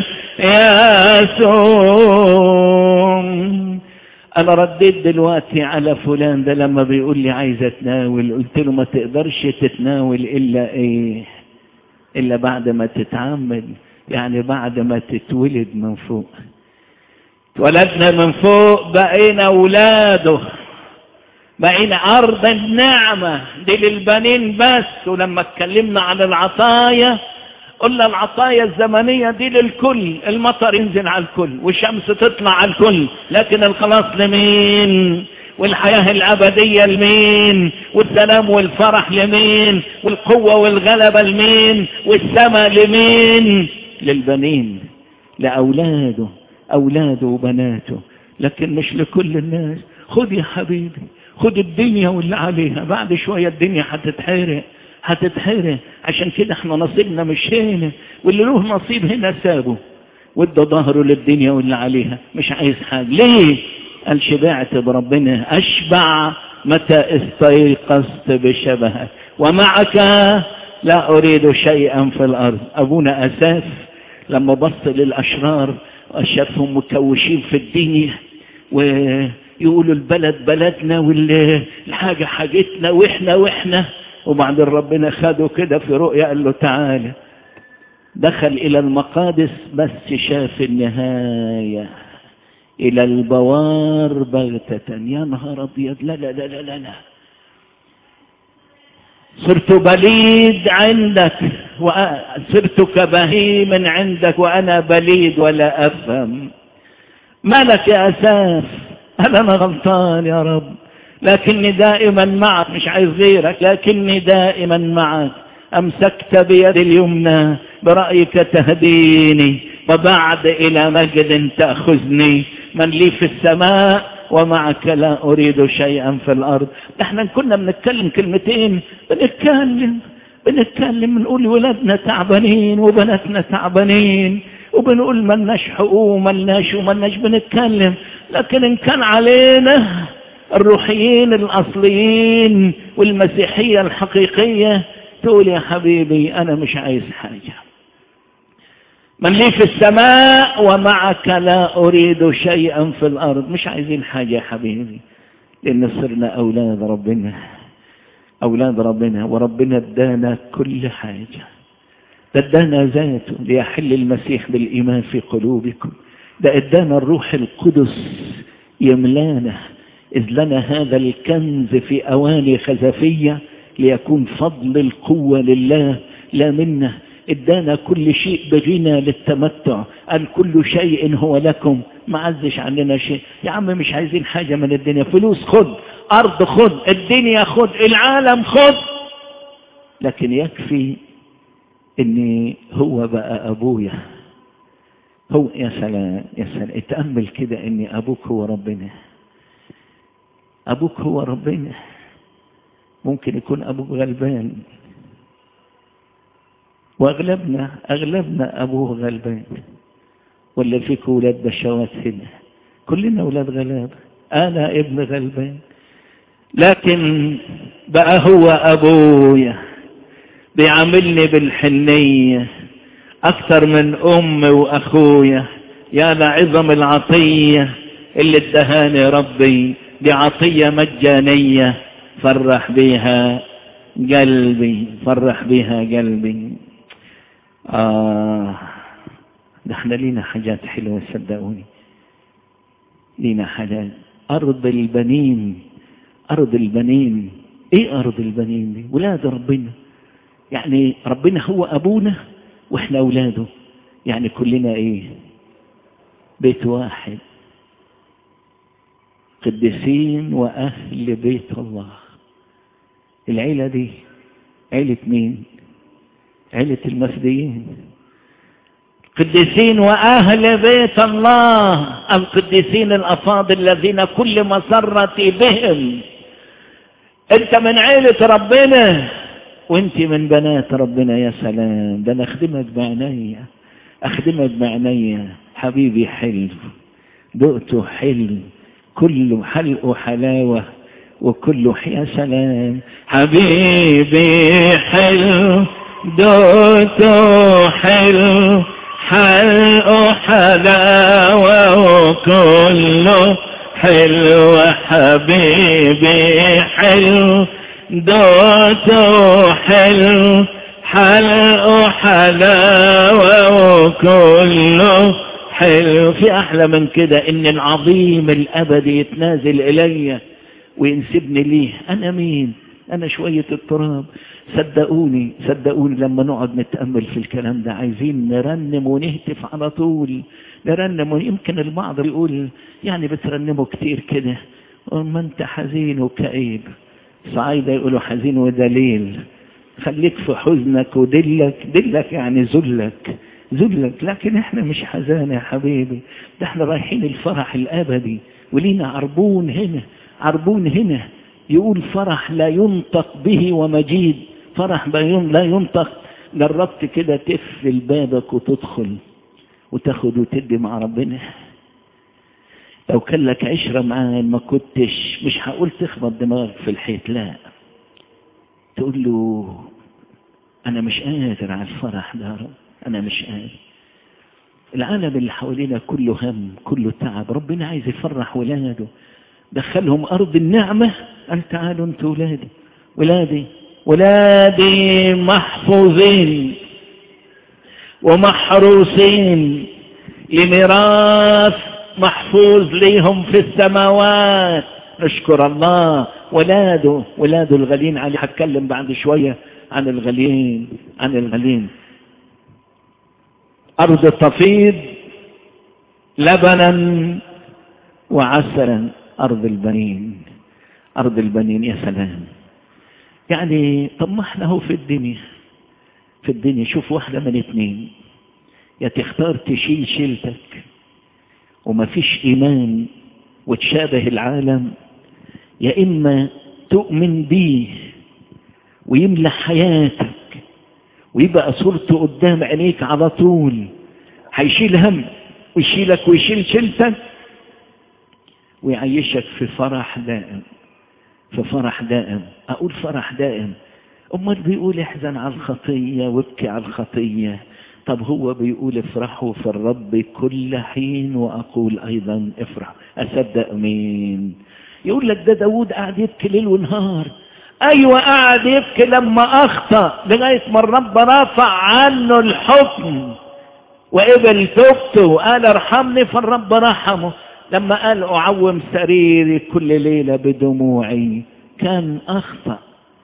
يسوع أنا رديت دلوقتي على فلان ده لما بيقول لي عايز أتناول قلت له ما تقدرش تتناول إلا إيه إلا بعد ما تتعمد يعني بعد ما تتولد من فوق اتولدنا من فوق بقينا اولاده بقينا ارض النعمة دي للبنين بس ولما اتكلمنا عن العطايا قلنا العطايا الزمنية دي للكل المطر ينزل على الكل والشمس تطلع على الكل لكن الخلاص لمين والحياة الأبدية لمين والسلام والفرح لمين والقوة والغلبة لمين والسماء لمين للبنين لأولاده أولاده وبناته لكن مش لكل الناس خد يا حبيبي خد الدنيا واللي عليها بعد شوية الدنيا هتتحرق هتتحرق عشان كده احنا نصيبنا مش هنا واللي له نصيب هنا سابه وادى ظهره للدنيا واللي عليها مش عايز حاجة ليه قال شبعت بربنا أشبع متى استيقظت بشبهك ومعك لا أريد شيئا في الأرض أبونا أساس لما بص للأشرار شافهم مكوشين في الدنيا ويقولوا البلد بلدنا والحاجة حاجتنا وإحنا وإحنا وبعدين ربنا خده كده في رؤيا قال له تعالى دخل إلى المقادس بس شاف النهاية إلى البوار بغتة يا نهار أبيض لا لا لا لا لا, لا. صرت بليد عندك وصرت كبهيم عندك وأنا بليد ولا أفهم مالك يا أساف هل أنا غلطان يا رب لكني دائما معك مش عايز غيرك لكني دائما معك أمسكت بيد اليمنى برأيك تهديني وبعد إلى مجد تأخذني من لي في السماء ومعك لا أريد شيئا في الأرض احنا كنا بنتكلم كلمتين بنتكلم بنتكلم بنقول ولادنا تعبانين وبناتنا تعبانين وبنقول ملناش حقوق ملناش وملناش بنتكلم لكن إن كان علينا الروحيين الأصليين والمسيحية الحقيقية تقول يا حبيبي أنا مش عايز حاجة من لي في السماء ومعك لا أريد شيئا في الأرض مش عايزين حاجة يا حبيبي لأن صرنا أولاد ربنا أولاد ربنا وربنا ادانا كل حاجة ده ادانا ذاته ليحل المسيح بالإيمان في قلوبكم ده ادانا الروح القدس يملانا إذ لنا هذا الكنز في أواني خزفية ليكون فضل القوة لله لا منا ادانا كل شيء بغنى للتمتع قال كل شيء هو لكم ما عزش عننا شيء يا عم مش عايزين حاجة من الدنيا فلوس خد أرض خد الدنيا خد العالم خد لكن يكفي ان هو بقى ابويا هو يا سلام يا سلام اتأمل كده ان ابوك هو ربنا ابوك هو ربنا ممكن يكون ابوك غلبان واغلبنا اغلبنا ابوه غلبان ولا فيك اولاد بشوات هنا كلنا اولاد غلابه انا ابن غلبان لكن بقى هو ابويا بيعاملني بالحنيه اكثر من امي واخويا يا لعظم العطيه اللي ادهاني ربي دي عطيه مجانيه فرح بيها قلبي فرح بيها قلبي آه ده احنا لينا حاجات حلوة صدقوني لينا حاجات أرض البنين أرض البنين إيه أرض البنين دي ولاد ربنا يعني ربنا هو أبونا وإحنا أولاده يعني كلنا إيه بيت واحد قديسين وأهل بيت الله العيلة دي عيلة مين عيلة المفديين قديسين وأهل بيت الله القديسين الأفاضل الذين كل مسرتي بهم أنت من عيلة ربنا وأنت من بنات ربنا يا سلام ده أنا أخدمك بعناية أخدمك بعناية حبيبي حلو دقته حلو كله حلق حلاوة وكله يا سلام حبيبي حلو دوته حلو حلقه حلاوة وكله حلو حبيبي حلو دوته حلو حلقه حلاوة وكله حلو في أحلى من كده إن العظيم الأبدي يتنازل إلي وينسبني ليه أنا مين أنا شوية التراب صدقوني صدقوني لما نقعد نتأمل في الكلام ده عايزين نرنم ونهتف على طول نرنم يمكن البعض يقول يعني بترنموا كتير كده ما انت حزين وكئيب صعيدة يقولوا حزين ودليل خليك في حزنك ودلك دلك يعني ذلك ذلك لكن احنا مش حزان يا حبيبي ده احنا رايحين الفرح الابدي ولينا عربون هنا عربون هنا يقول فرح لا ينطق به ومجيد فرح لا ينطق جربت كده تقفل بابك وتدخل وتاخد وتدي مع ربنا لو كان لك عشرة معاه ما كنتش مش هقول تخبط دماغك في الحيط لا تقول له أنا مش قادر على الفرح ده يا رب أنا مش قادر العالم اللي حوالينا كله هم كله تعب ربنا عايز يفرح ولاده دخلهم أرض النعمة قال تعالوا انتوا ولادي ولادي ولادي محفوظين ومحروسين لميراث محفوظ ليهم في السماوات نشكر الله ولاده ولاده الغاليين عليه هتكلم بعد شوية عن الغاليين عن الملين أرض تفيض لبنا وعسلا أرض البنين أرض البنين يا سلام يعني طب ما احنا هو في الدنيا في الدنيا شوف واحدة من اتنين يا تختار تشيل شيلتك وما فيش إيمان وتشابه العالم يا إما تؤمن بيه ويملى حياتك ويبقى صورته قدام عينيك على طول هيشيل هم ويشيلك ويشيل شيلتك ويعيشك في فرح دائم في فرح دائم أقول فرح دائم أمال بيقول احزن على الخطية وابكي على الخطية طب هو بيقول افرحوا في الرب كل حين وأقول أيضا افرح أصدق مين يقول لك ده داود قاعد يبكي ليل ونهار أيوة قاعد يبكي لما أخطأ لغاية ما الرب رفع عنه الحكم وقبل توبته وقال ارحمني فالرب رحمه لما قال أعوم سريري كل ليلة بدموعي كان أخطأ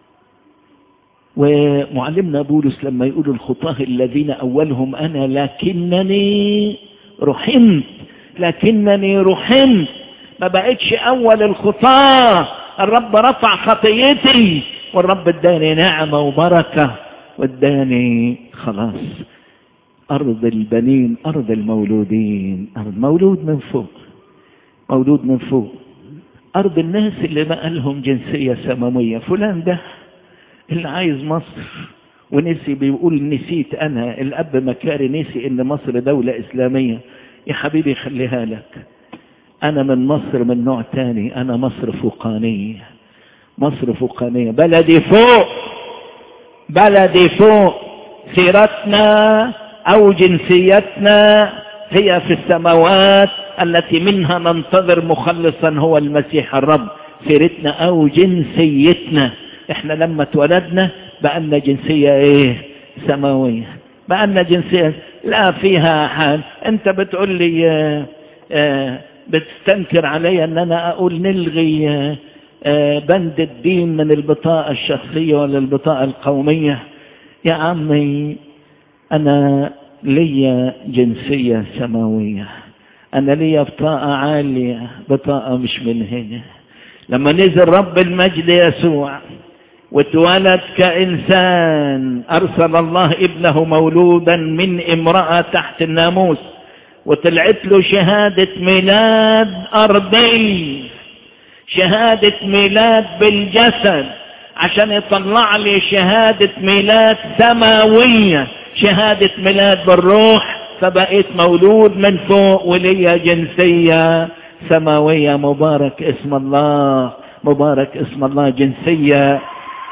ومعلمنا بولس لما يقول الخطاه الذين أولهم أنا لكنني رحمت لكنني رحمت ما بقتش أول الخطاه الرب رفع خطيتي والرب اداني نعمة وبركة واداني خلاص أرض البنين أرض المولودين أرض مولود من فوق مولود من فوق أرض الناس اللي بقى لهم جنسية سماوية فلان ده اللي عايز مصر ونسي بيقول نسيت أنا الأب مكاري نسي إن مصر دولة إسلامية يا حبيبي خليها لك أنا من مصر من نوع تاني أنا مصر فوقانية مصر فوقانية بلدي فوق بلدي فوق سيرتنا أو جنسيتنا هي في السماوات التي منها ننتظر مخلصا هو المسيح الرب سيرتنا أو جنسيتنا احنا لما اتولدنا بقالنا جنسية ايه سماوية بقالنا جنسية لا فيها حال انت بتقول لي اه اه بتستنكر علي ان انا اقول نلغي اه بند الدين من البطاقة الشخصية ولا البطاقة القومية يا عمي انا ليا جنسية سماوية انا ليا بطاقة عالية بطاقة مش من هنا لما نزل رب المجد يسوع واتولد كإنسان أرسل الله ابنه مولودا من امرأة تحت الناموس وطلعت له شهادة ميلاد أرضي شهادة ميلاد بالجسد عشان يطلع لي شهادة ميلاد سماوية شهادة ميلاد بالروح فبقيت مولود من فوق وليا جنسية سماوية مبارك اسم الله مبارك اسم الله جنسية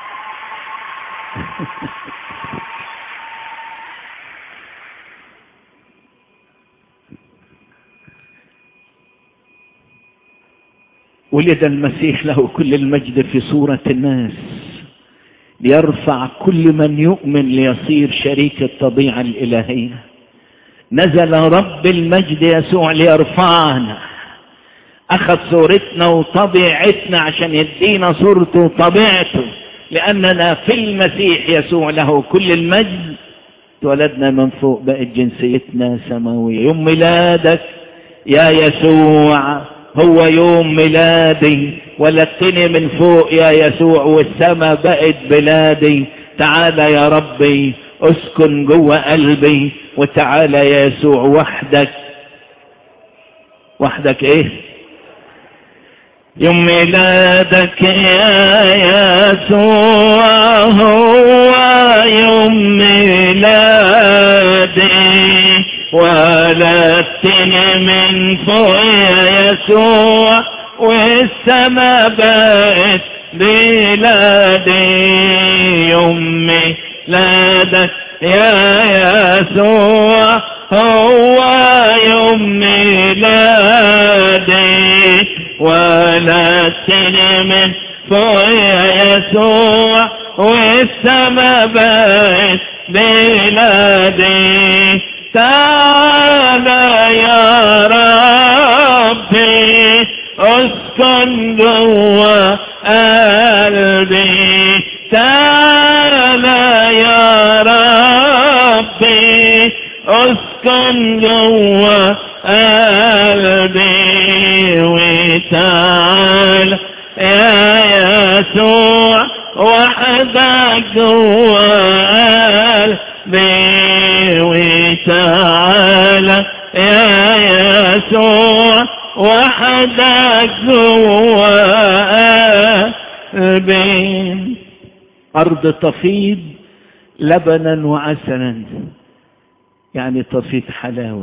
ولد المسيح له كل المجد في صورة الناس ليرفع كل من يؤمن ليصير شريك الطبيعة الإلهية نزل رب المجد يسوع ليرفعنا أخذ صورتنا وطبيعتنا عشان يدينا صورته وطبيعته لأننا في المسيح يسوع له كل المجد اتولدنا من فوق بقت جنسيتنا سماوية يوم ميلادك يا يسوع هو يوم ميلادي ولدتني من فوق يا يسوع والسماء بقت بلادي تعال يا ربي اسكن جوه قلبي وتعال يا يسوع وحدك وحدك ايه يوم ميلادك يا يسوع هو يوم ميلادي ولدتني من فوق يا يسوع والسما بقت بلادي يوم ميلادك يا يسوع هو يوم ميلادي ولدتني من فوق يا يسوع والسما بقت بلادي تعالى يا ربي اسكن جوا قلبي تعالى يا ربي ربي اسكن جوا قلبي وتعال يا يسوع وحدك جوا قلبي وتعال يا يسوع وحدك جوا قلبي أرض تفيض لبنا وعسلا يعني تفيض حلاوة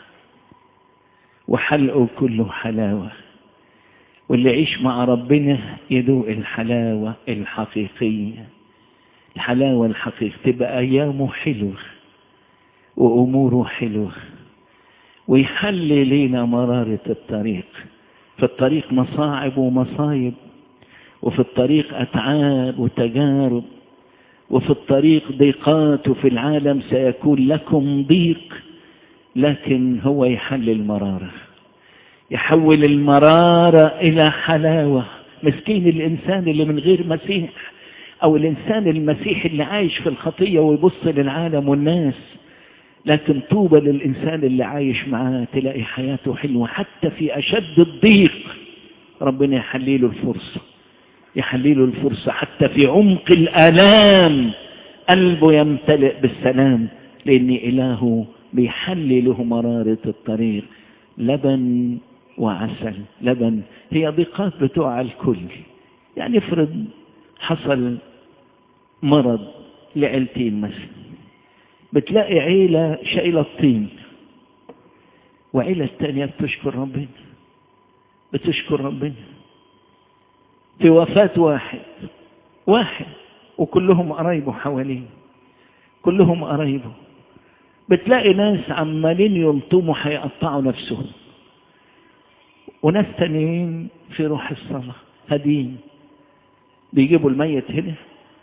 وحلقه كله حلاوة واللي يعيش مع ربنا يدوق الحلاوة الحقيقية الحلاوة الحقيقية تبقى أيامه حلوة وأموره حلوة ويحل لينا مرارة الطريق في الطريق مصاعب ومصايب وفي الطريق أتعاب وتجارب وفي الطريق ضيقات وفي العالم سيكون لكم ضيق لكن هو يحل المرارة يحول المرارة إلى حلاوة مسكين الإنسان اللي من غير مسيح أو الإنسان المسيح اللي عايش في الخطية ويبص للعالم والناس لكن طوبى للإنسان اللي عايش معاه تلاقي حياته حلوة حتى في أشد الضيق ربنا يحليله الفرصة يحليله الفرصة حتى في عمق الآلام قلبه يمتلئ بالسلام لأن إلهه بيحلي له مرارة الطريق لبن وعسل لبن هي ضيقات بتوع الكل يعني افرض حصل مرض لعيلتين مثلا بتلاقي عيلة شايلة الطين وعيلة الثانية بتشكر ربنا بتشكر ربنا في وفاة واحد واحد وكلهم قرايبه حواليه كلهم قرايبه بتلاقي ناس عمالين يلطموا هيقطعوا نفسهم وناس تانيين في روح الصلاة هادين بيجيبوا الميت هنا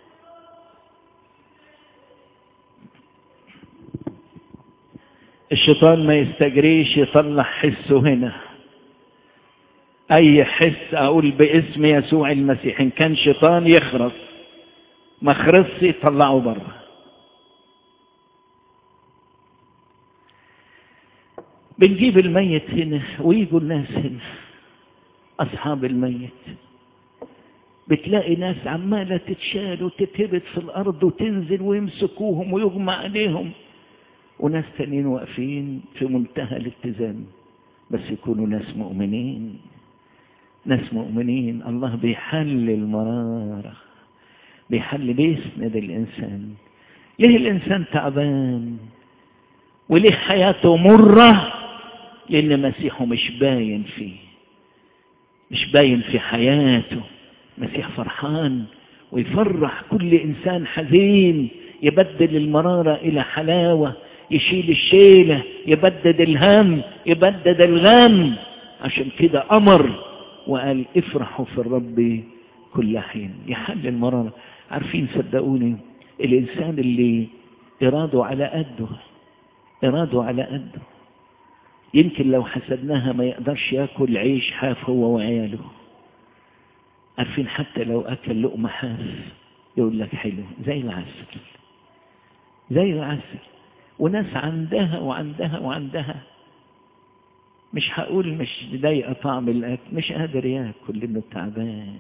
الشيطان ما يستجريش يطلع حسه هنا اي حس اقول باسم يسوع المسيح ان كان شيطان يخرس ما خرسش يطلعه بره بنجيب الميت هنا ويجوا الناس هنا اصحاب الميت بتلاقي ناس عماله تتشال وتتهبط في الارض وتنزل ويمسكوهم ويغمى عليهم وناس تانيين واقفين في منتهى الاتزان بس يكونوا ناس مؤمنين ناس مؤمنين الله بيحل المرارة بيحل بيسند الإنسان ليه الإنسان تعبان وليه حياته مرة لأن مسيحه مش باين فيه مش باين في حياته مسيح فرحان ويفرح كل إنسان حزين يبدل المرارة إلى حلاوة يشيل الشيلة يبدد الهم يبدد الغم عشان كده أمر وقال افرحوا في الرب كل حين يحل المرارة عارفين صدقوني الإنسان اللي إراده على قده إراده على قده يمكن لو حسبناها ما يقدرش ياكل عيش حاف هو وعياله عارفين حتى لو أكل لقمة حاف يقول لك حلو زي العسل زي العسل وناس عندها وعندها وعندها مش هقول مش ضايقة طعم الأكل مش قادر ياكل لأنه تعبان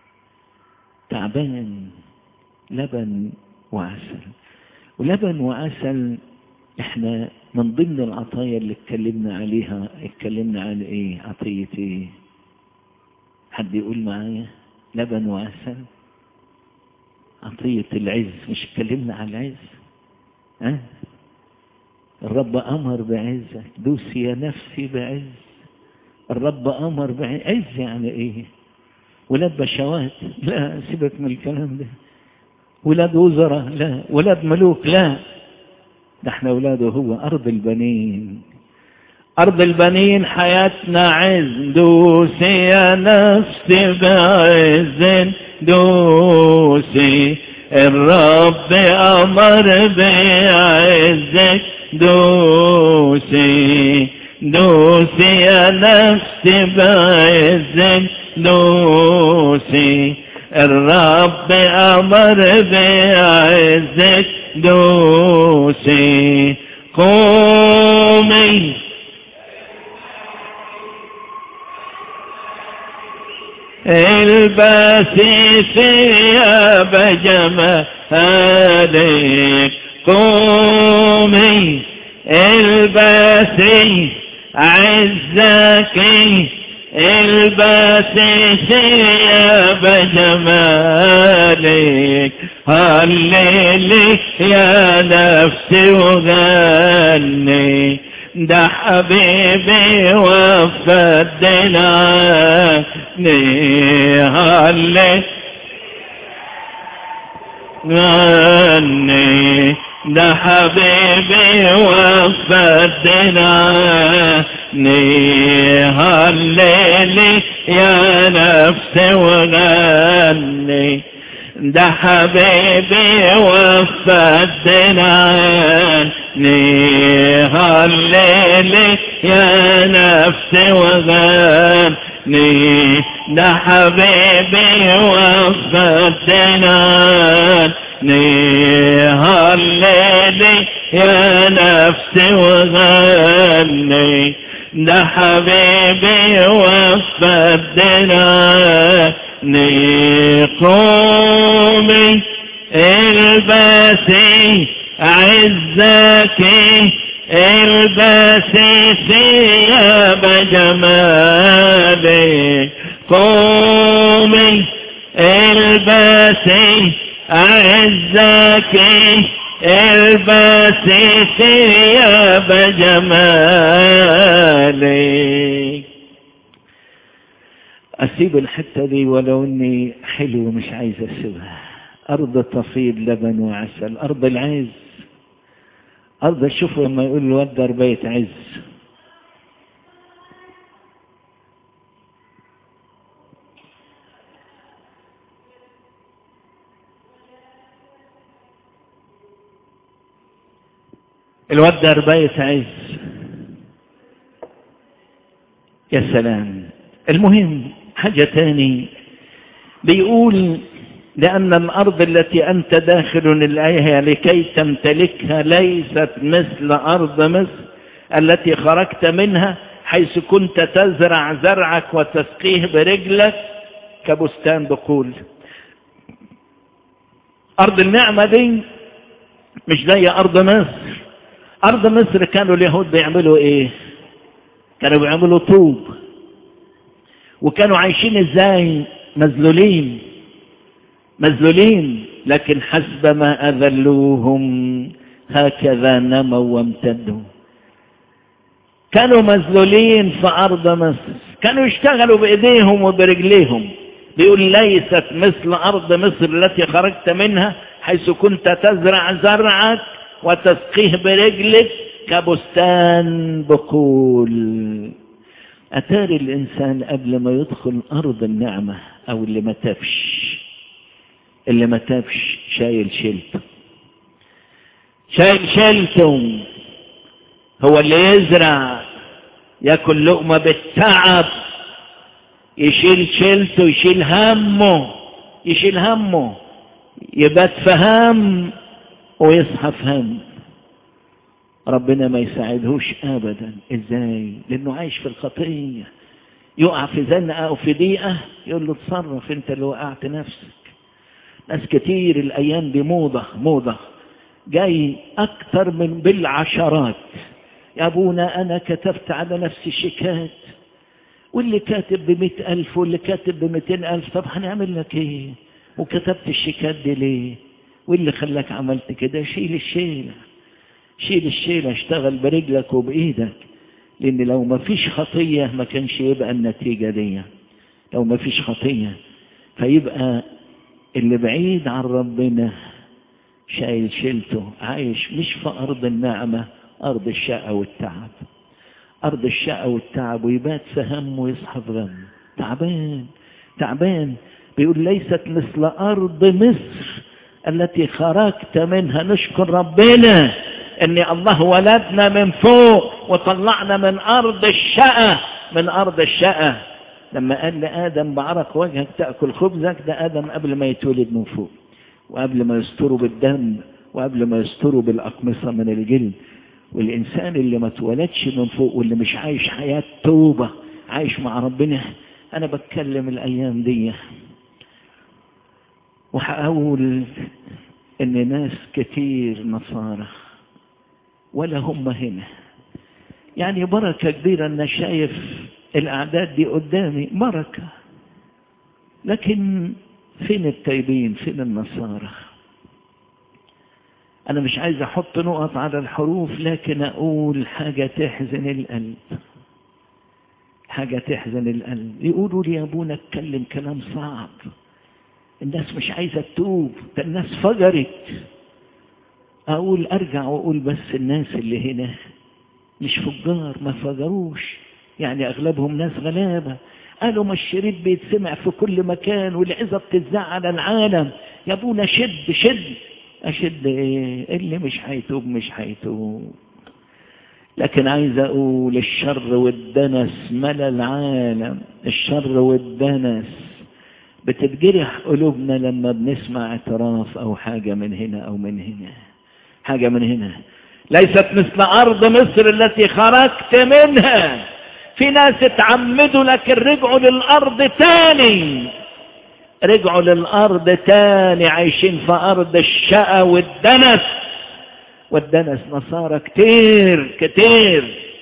تعبان لبن وعسل ولبن وعسل احنا من ضمن العطايا اللي اتكلمنا عليها اتكلمنا عن ايه عطية ايه حد يقول معايا لبن وعسل عطية العز مش اتكلمنا عن العز ها أه؟ الرب أمر بعزك دوسي يا نفسي بعز الرب أمر بعز عز يعني إيه ولاد بشوات لا سيبك من الكلام ده ولاد وزراء لا ولاد ملوك لا ده احنا اولاده هو أرض البنين أرض البنين حياتنا عز دوسي يا نفسي بعز دوسي الرب أمر بعزك دوسي دوسي يا نفسي بعزك دوسي الرب أمر بعزك دوسي نفوسي قومي البسي ثياب جمالك قومي البسي عزك البسي ثياب جمالك هللي يا نفسي وغني ده حبيبي وفى الدناني هللي غني ده حبيبي وفى الدناني هللي يا نفسي وغني ده حبيبي وفى الدناني هللي يا نفسي وغني ده حبيبي وفى الدناني هللي يا نفسي وغني ده حبيبي وفى الدناني قومي البسي عزك البسي ثياب جمالك قومي البسي عزك البسي ثياب جمالك أسيب الحتة دي ولو إني حلو مش عايز أسيبها أرض تفيض لبن وعسل أرض العز أرض أشوف لما يقول الواد ده بيت عز الواد ده بيت عز يا سلام المهم حاجة تاني بيقول لأن الأرض التي أنت داخل إليها لكي تمتلكها ليست مثل أرض مصر التي خرجت منها حيث كنت تزرع زرعك وتسقيه برجلك كبستان بقول أرض النعمة دي مش زي أرض مصر أرض مصر كانوا اليهود بيعملوا إيه كانوا بيعملوا طوب وكانوا عايشين ازاي مذلولين مذلولين لكن حسب ما أذلوهم هكذا نموا وامتدوا كانوا مذلولين في أرض مصر كانوا يشتغلوا بإيديهم وبرجليهم بيقول ليست مثل أرض مصر التي خرجت منها حيث كنت تزرع زرعك وتسقيه برجلك كبستان بقول أتاري الإنسان قبل ما يدخل أرض النعمة أو اللي ما تفش اللي ما تفش شايل شيلته شايل شيلته هو اللي يزرع ياكل لقمة بالتعب يشيل شيلته يشيل همه يشيل همه يبات في هم ويصحى في هم ربنا ما يساعدهوش ابدا ازاي لانه عايش في الخطيه يقع في زنقه او في ضيقه يقول له اتصرف انت اللي وقعت نفسك ناس كتير الايام دي موضه موضه جاي اكتر من بالعشرات يا ابونا انا كتبت على نفسي شيكات واللي كاتب بمئة ألف واللي كاتب بمئتين ألف طب هنعمل لك ايه وكتبت الشيكات دي ليه واللي خلاك عملت كده شيل الشيله شيل الشيلة اشتغل برجلك وبإيدك لأن لو ما فيش خطية ما كانش يبقى النتيجة دي لو ما فيش خطية فيبقى اللي بعيد عن ربنا شايل شيلته عايش مش في أرض النعمة أرض الشقة والتعب أرض الشقة والتعب ويبات في هم ويصحى في غم تعبان تعبان بيقول ليست مثل أرض مصر التي خرجت منها نشكر ربنا ان الله ولدنا من فوق وطلعنا من ارض الشقة من ارض الشقة لما قال لآدم بعرق وجهك تأكل خبزك ده آدم قبل ما يتولد من فوق وقبل ما يستره بالدم وقبل ما يستروا بالأقمصة من الجلد والإنسان اللي ما اتولدش من فوق واللي مش عايش حياة توبة عايش مع ربنا أنا بتكلم الأيام دي وهقول إن ناس كتير نصارى ولا هم هنا يعني بركة كبيرة أن شايف الأعداد دي قدامي بركة لكن فين التايبين فين النصارى أنا مش عايز أحط نقط على الحروف لكن أقول حاجة تحزن القلب حاجة تحزن القلب يقولوا لي يا أبونا اتكلم كلام صعب الناس مش عايزة تتوب ده الناس فجرت أقول أرجع وأقول بس الناس اللي هنا مش فجار ما فجروش يعني أغلبهم ناس غلابة قالوا ما الشريط بيتسمع في كل مكان والعزة بتتذاع على العالم يا ابونا شد شد أشد إيه اللي مش هيتوب مش هيتوب لكن عايز أقول الشر والدنس ملا العالم الشر والدنس بتتجرح قلوبنا لما بنسمع اعتراف أو حاجة من هنا أو من هنا حاجة من هنا ليست مثل أرض مصر التي خرجت منها في ناس اتعمدوا لكن رجعوا للأرض تاني رجعوا للأرض تاني عايشين في أرض الشقى والدنس والدنس نصارى كتير كتير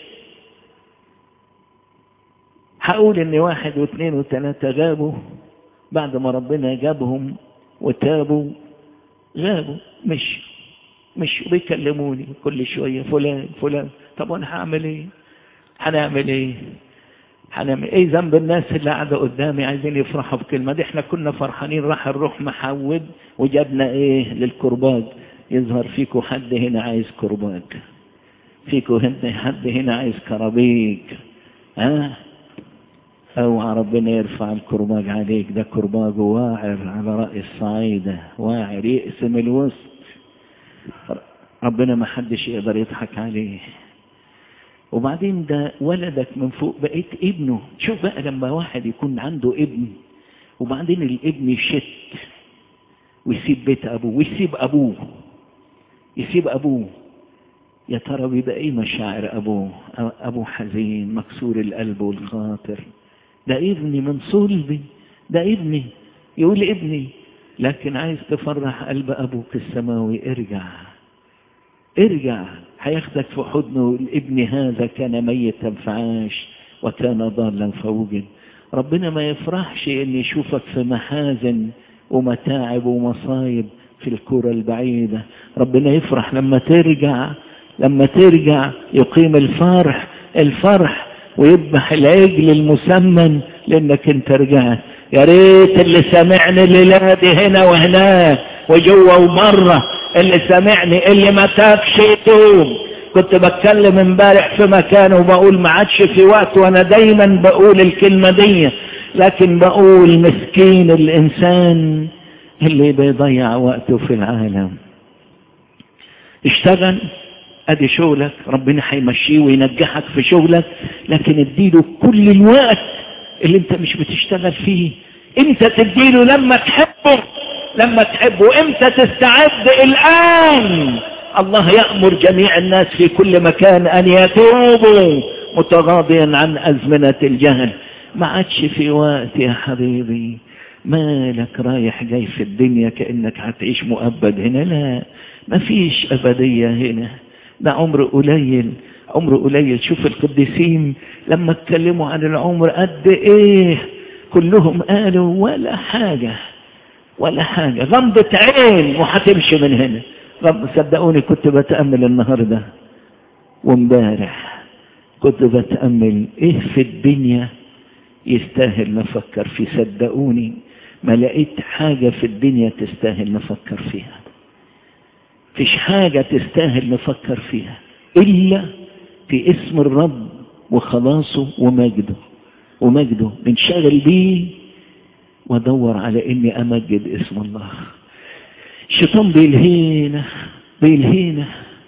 هقول ان واحد واثنين وثلاثة غابوا بعد ما ربنا جابهم وتابوا غابوا مش مش بيكلموني كل شوية فلان فلان طب وانا هعمل ايه هنعمل ايه هنعمل ايه ذنب الناس اللي قاعدة قدامي عايزين يفرحوا بكلمة دي احنا كنا فرحانين راح الروح محود وجابنا ايه للكرباج يظهر فيكم حد هنا عايز كرباج فيكم هنا حد هنا عايز كرابيج ها اوعى ربنا يرفع الكرباج عليك ده كرباج واعر على رأي الصعيدة واعر يقسم الوسط ربنا ما حدش يقدر يضحك عليه وبعدين ده ولدك من فوق بقيت ابنه شوف بقى لما واحد يكون عنده ابن وبعدين الابن يشت ويسيب بيت ابوه ويسيب ابوه يسيب ابوه يا ترى بيبقى ايه مشاعر ابوه ابوه حزين مكسور القلب والخاطر ده ابني من صلبي ده ابني يقول ابني لكن عايز تفرح قلب ابوك السماوي ارجع ارجع هياخدك في حضنه الابن هذا كان ميتا فعاش وكان ضالا فوجد ربنا ما يفرحش ان يشوفك في محازن ومتاعب ومصايب في الكرة البعيدة ربنا يفرح لما ترجع لما ترجع يقيم الفرح الفرح ويذبح العجل المسمن لانك انت رجعت يا ريت اللي سامعني الليلة دي هنا وهناك وجوه وبره اللي سامعني اللي ما تابش يتوب كنت بتكلم امبارح في مكان وبقول ما عادش في وقت وانا دايما بقول الكلمة دي لكن بقول مسكين الانسان اللي بيضيع وقته في العالم اشتغل ادي شغلك ربنا هيمشيه وينجحك في شغلك لكن اديله كل الوقت اللي انت مش بتشتغل فيه امتى تديله لما تحبه لما تحبه امتى تستعد الان الله يأمر جميع الناس في كل مكان ان يتوبوا متغاضيا عن ازمنة الجهل ما عادش في وقت يا حبيبي مالك رايح جاي في الدنيا كأنك هتعيش مؤبد هنا لا ما فيش أبدية هنا ده عمر قليل عمر قليل شوف القديسين لما اتكلموا عن العمر قد ايه كلهم قالوا ولا حاجة ولا حاجة غمضة عين وهتمشي من هنا صدقوني كنت بتأمل النهاردة وامبارح كنت بتأمل ايه في الدنيا يستاهل نفكر فيه صدقوني ما لقيت حاجة في الدنيا تستاهل نفكر فيها فيش حاجة تستاهل نفكر فيها إلا في اسم الرب وخلاصه ومجده ومجده ننشغل بيه وادور على اني امجد اسم الله الشيطان بيلهينا بيلهينا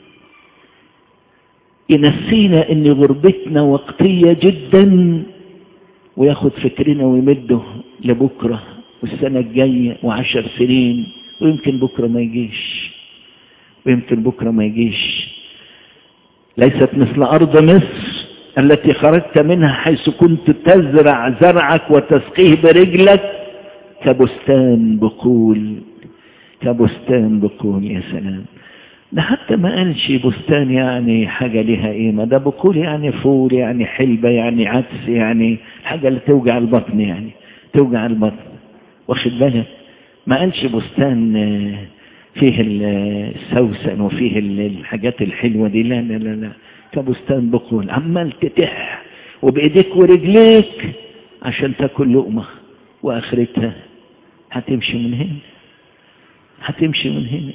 ينسينا ان غربتنا وقتية جدا وياخد فكرنا ويمده لبكرة والسنة الجاية وعشر سنين ويمكن بكرة ما يجيش ويمكن بكرة ما يجيش ليست مثل أرض مصر التي خرجت منها حيث كنت تزرع زرعك وتسقيه برجلك كبستان بقول كبستان بقول يا سلام ده حتى ما قالش بستان يعني حاجة لها قيمة ده بقول يعني فول يعني حلبة يعني عدس يعني حاجة اللي توجع البطن يعني توجع البطن واخد بالك ما قالش بستان فيه السوسن وفيه الحاجات الحلوة دي لا لا لا لا كبستان بقول عمال تتح وبإيديك ورجليك عشان تاكل لقمة وآخرتها هتمشي من هنا هتمشي من هنا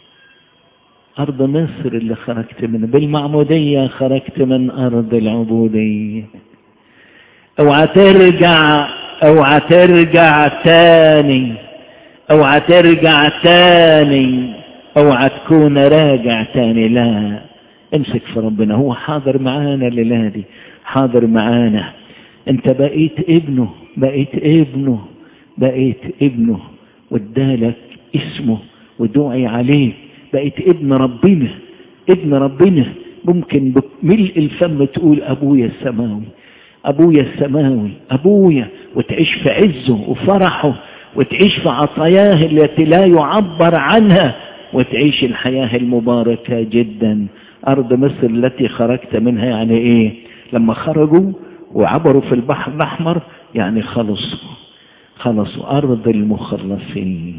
أرض مصر اللي خرجت منها بالمعمودية خرجت من أرض العبودية اوعى ترجع اوعى ترجع تاني اوعى ترجع تاني اوعى تكون راجع تاني لا امسك في ربنا هو حاضر معانا الليلة دي حاضر معانا انت بقيت ابنه بقيت ابنه بقيت ابنه وادالك اسمه ودعي عليه بقيت ابن ربنا ابن ربنا ممكن بملء الفم تقول ابويا السماوي ابويا السماوي ابويا وتعيش في عزه وفرحه وتعيش في عطاياه التي لا يعبر عنها وتعيش الحياة المباركة جدا أرض مصر التي خرجت منها يعني إيه لما خرجوا وعبروا في البحر الأحمر يعني خلصوا خلصوا أرض المخلصين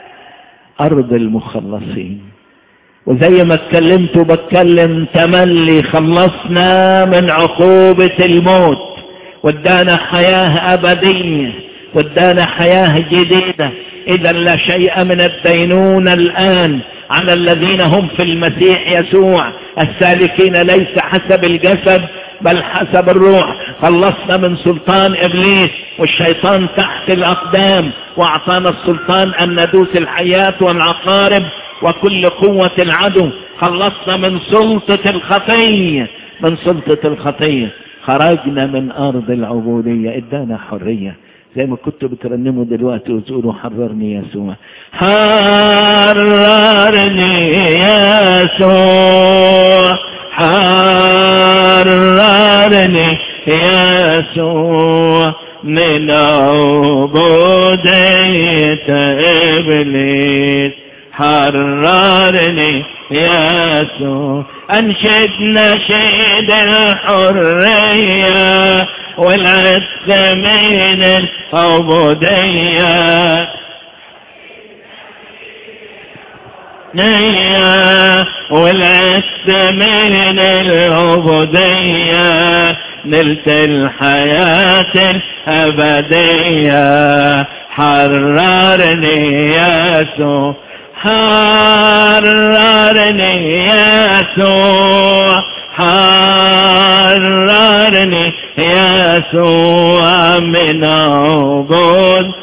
أرض المخلصين وزي ما اتكلمت وبتكلم تملي خلصنا من عقوبة الموت وادانا حياة أبدية وادانا حياة جديدة إذا لا شيء من الدينون الآن على الذين هم في المسيح يسوع السالكين ليس حسب الجسد بل حسب الروح خلصنا من سلطان إبليس والشيطان تحت الأقدام وأعطانا السلطان أن ندوس الحياة والعقارب وكل قوة العدو خلصنا من سلطة الخطية من سلطة الخطية خرجنا من أرض العبودية ادانا حرية زي ما كنتوا بترنموا دلوقتي وتقولوا حررني يسوع حررني يسوع حررني يسوع من عبودية إبليس حررني يسوع أنشد نشيد الحرية والعز من العبودية نية والعز من العبودية نلت الحياة الأبدية حررني يسوع حررني يسوع حررني يسوع من عبود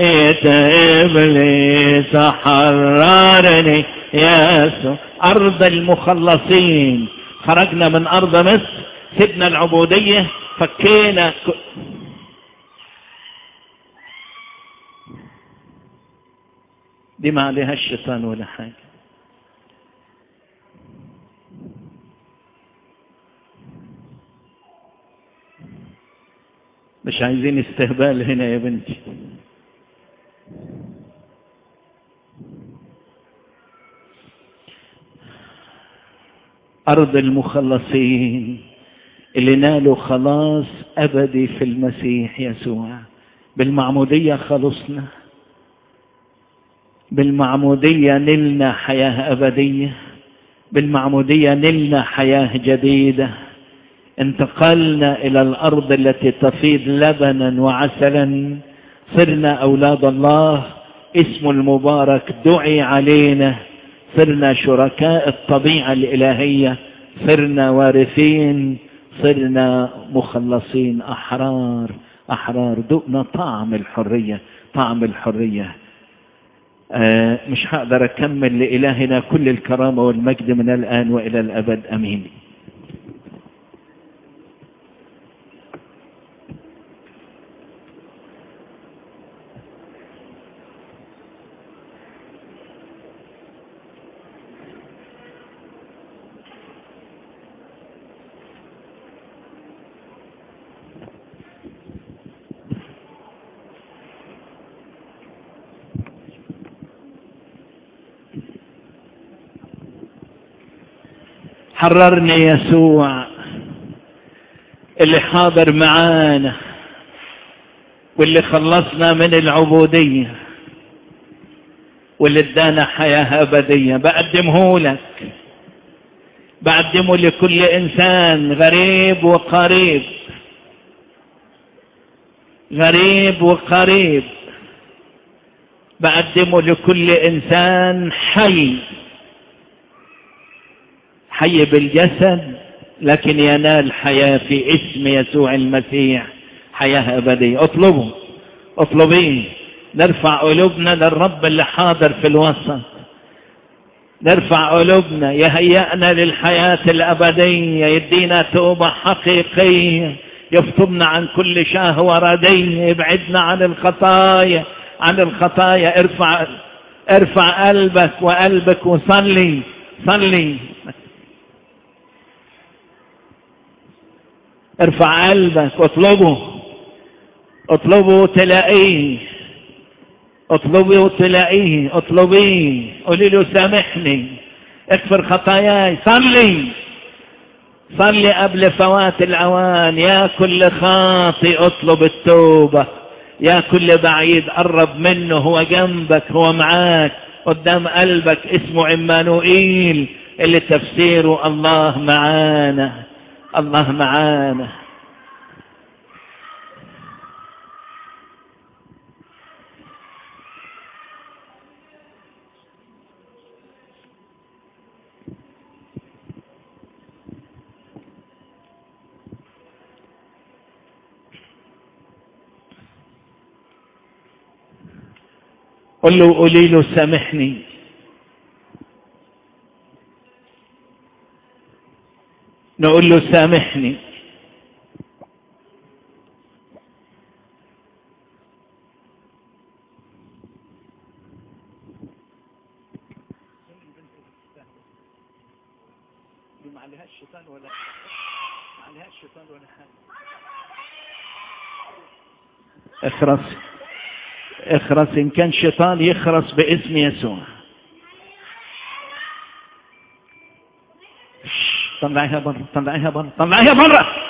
إبليس حررني يسوع أرض المخلصين خرجنا من أرض مصر سبنا العبودية فكينا دي ما عليها الشيطان ولا حاجة مش عايزين استهبال هنا يا بنتي أرض المخلصين اللي نالوا خلاص أبدي في المسيح يسوع بالمعمودية خلصنا بالمعمودية نلنا حياة أبدية بالمعمودية نلنا حياة جديدة انتقلنا إلى الأرض التي تفيض لبنا وعسلا صرنا أولاد الله اسم المبارك دعي علينا صرنا شركاء الطبيعة الإلهية صرنا وارثين صرنا مخلصين أحرار أحرار دقنا طعم الحرية طعم الحرية آه مش هقدر أكمل لإلهنا كل الكرامة والمجد من الآن وإلى الأبد أمين حررني يسوع اللي حاضر معانا واللي خلصنا من العبودية واللي ادانا حياة أبدية بقدمه لك بقدمه لكل إنسان غريب وقريب غريب وقريب بقدمه لكل إنسان حي حي بالجسد لكن ينال حياة في اسم يسوع المسيح حياة أبدية اطلبوا اطلبيه نرفع قلوبنا للرب اللي حاضر في الوسط نرفع قلوبنا يهيئنا للحياة الأبدية يدينا توبة حقيقية يفطمنا عن كل شهوة ردية يبعدنا عن الخطايا عن الخطايا ارفع ارفع قلبك وقلبك وصلي صلي ارفع قلبك واطلبه اطلبه تلاقيه اطلبه تلاقيه اطلبيه قولي له سامحني اغفر خطاياي صلي صلي قبل فوات الأوان يا كل خاطئ اطلب التوبة يا كل بعيد قرب منه هو جنبك هو معاك قدام قلبك اسمه عمانوئيل اللي تفسيره الله معانا الله معانا قل له قولي له سامحني نقول له سامحني ما عليهاش شيطان ولا ما عليهاش شيطان ولا حاجه اخرس اخرس ان كان شيطان يخرس باسم يسوع طلعيها بره طلعيها بره طلعيها بره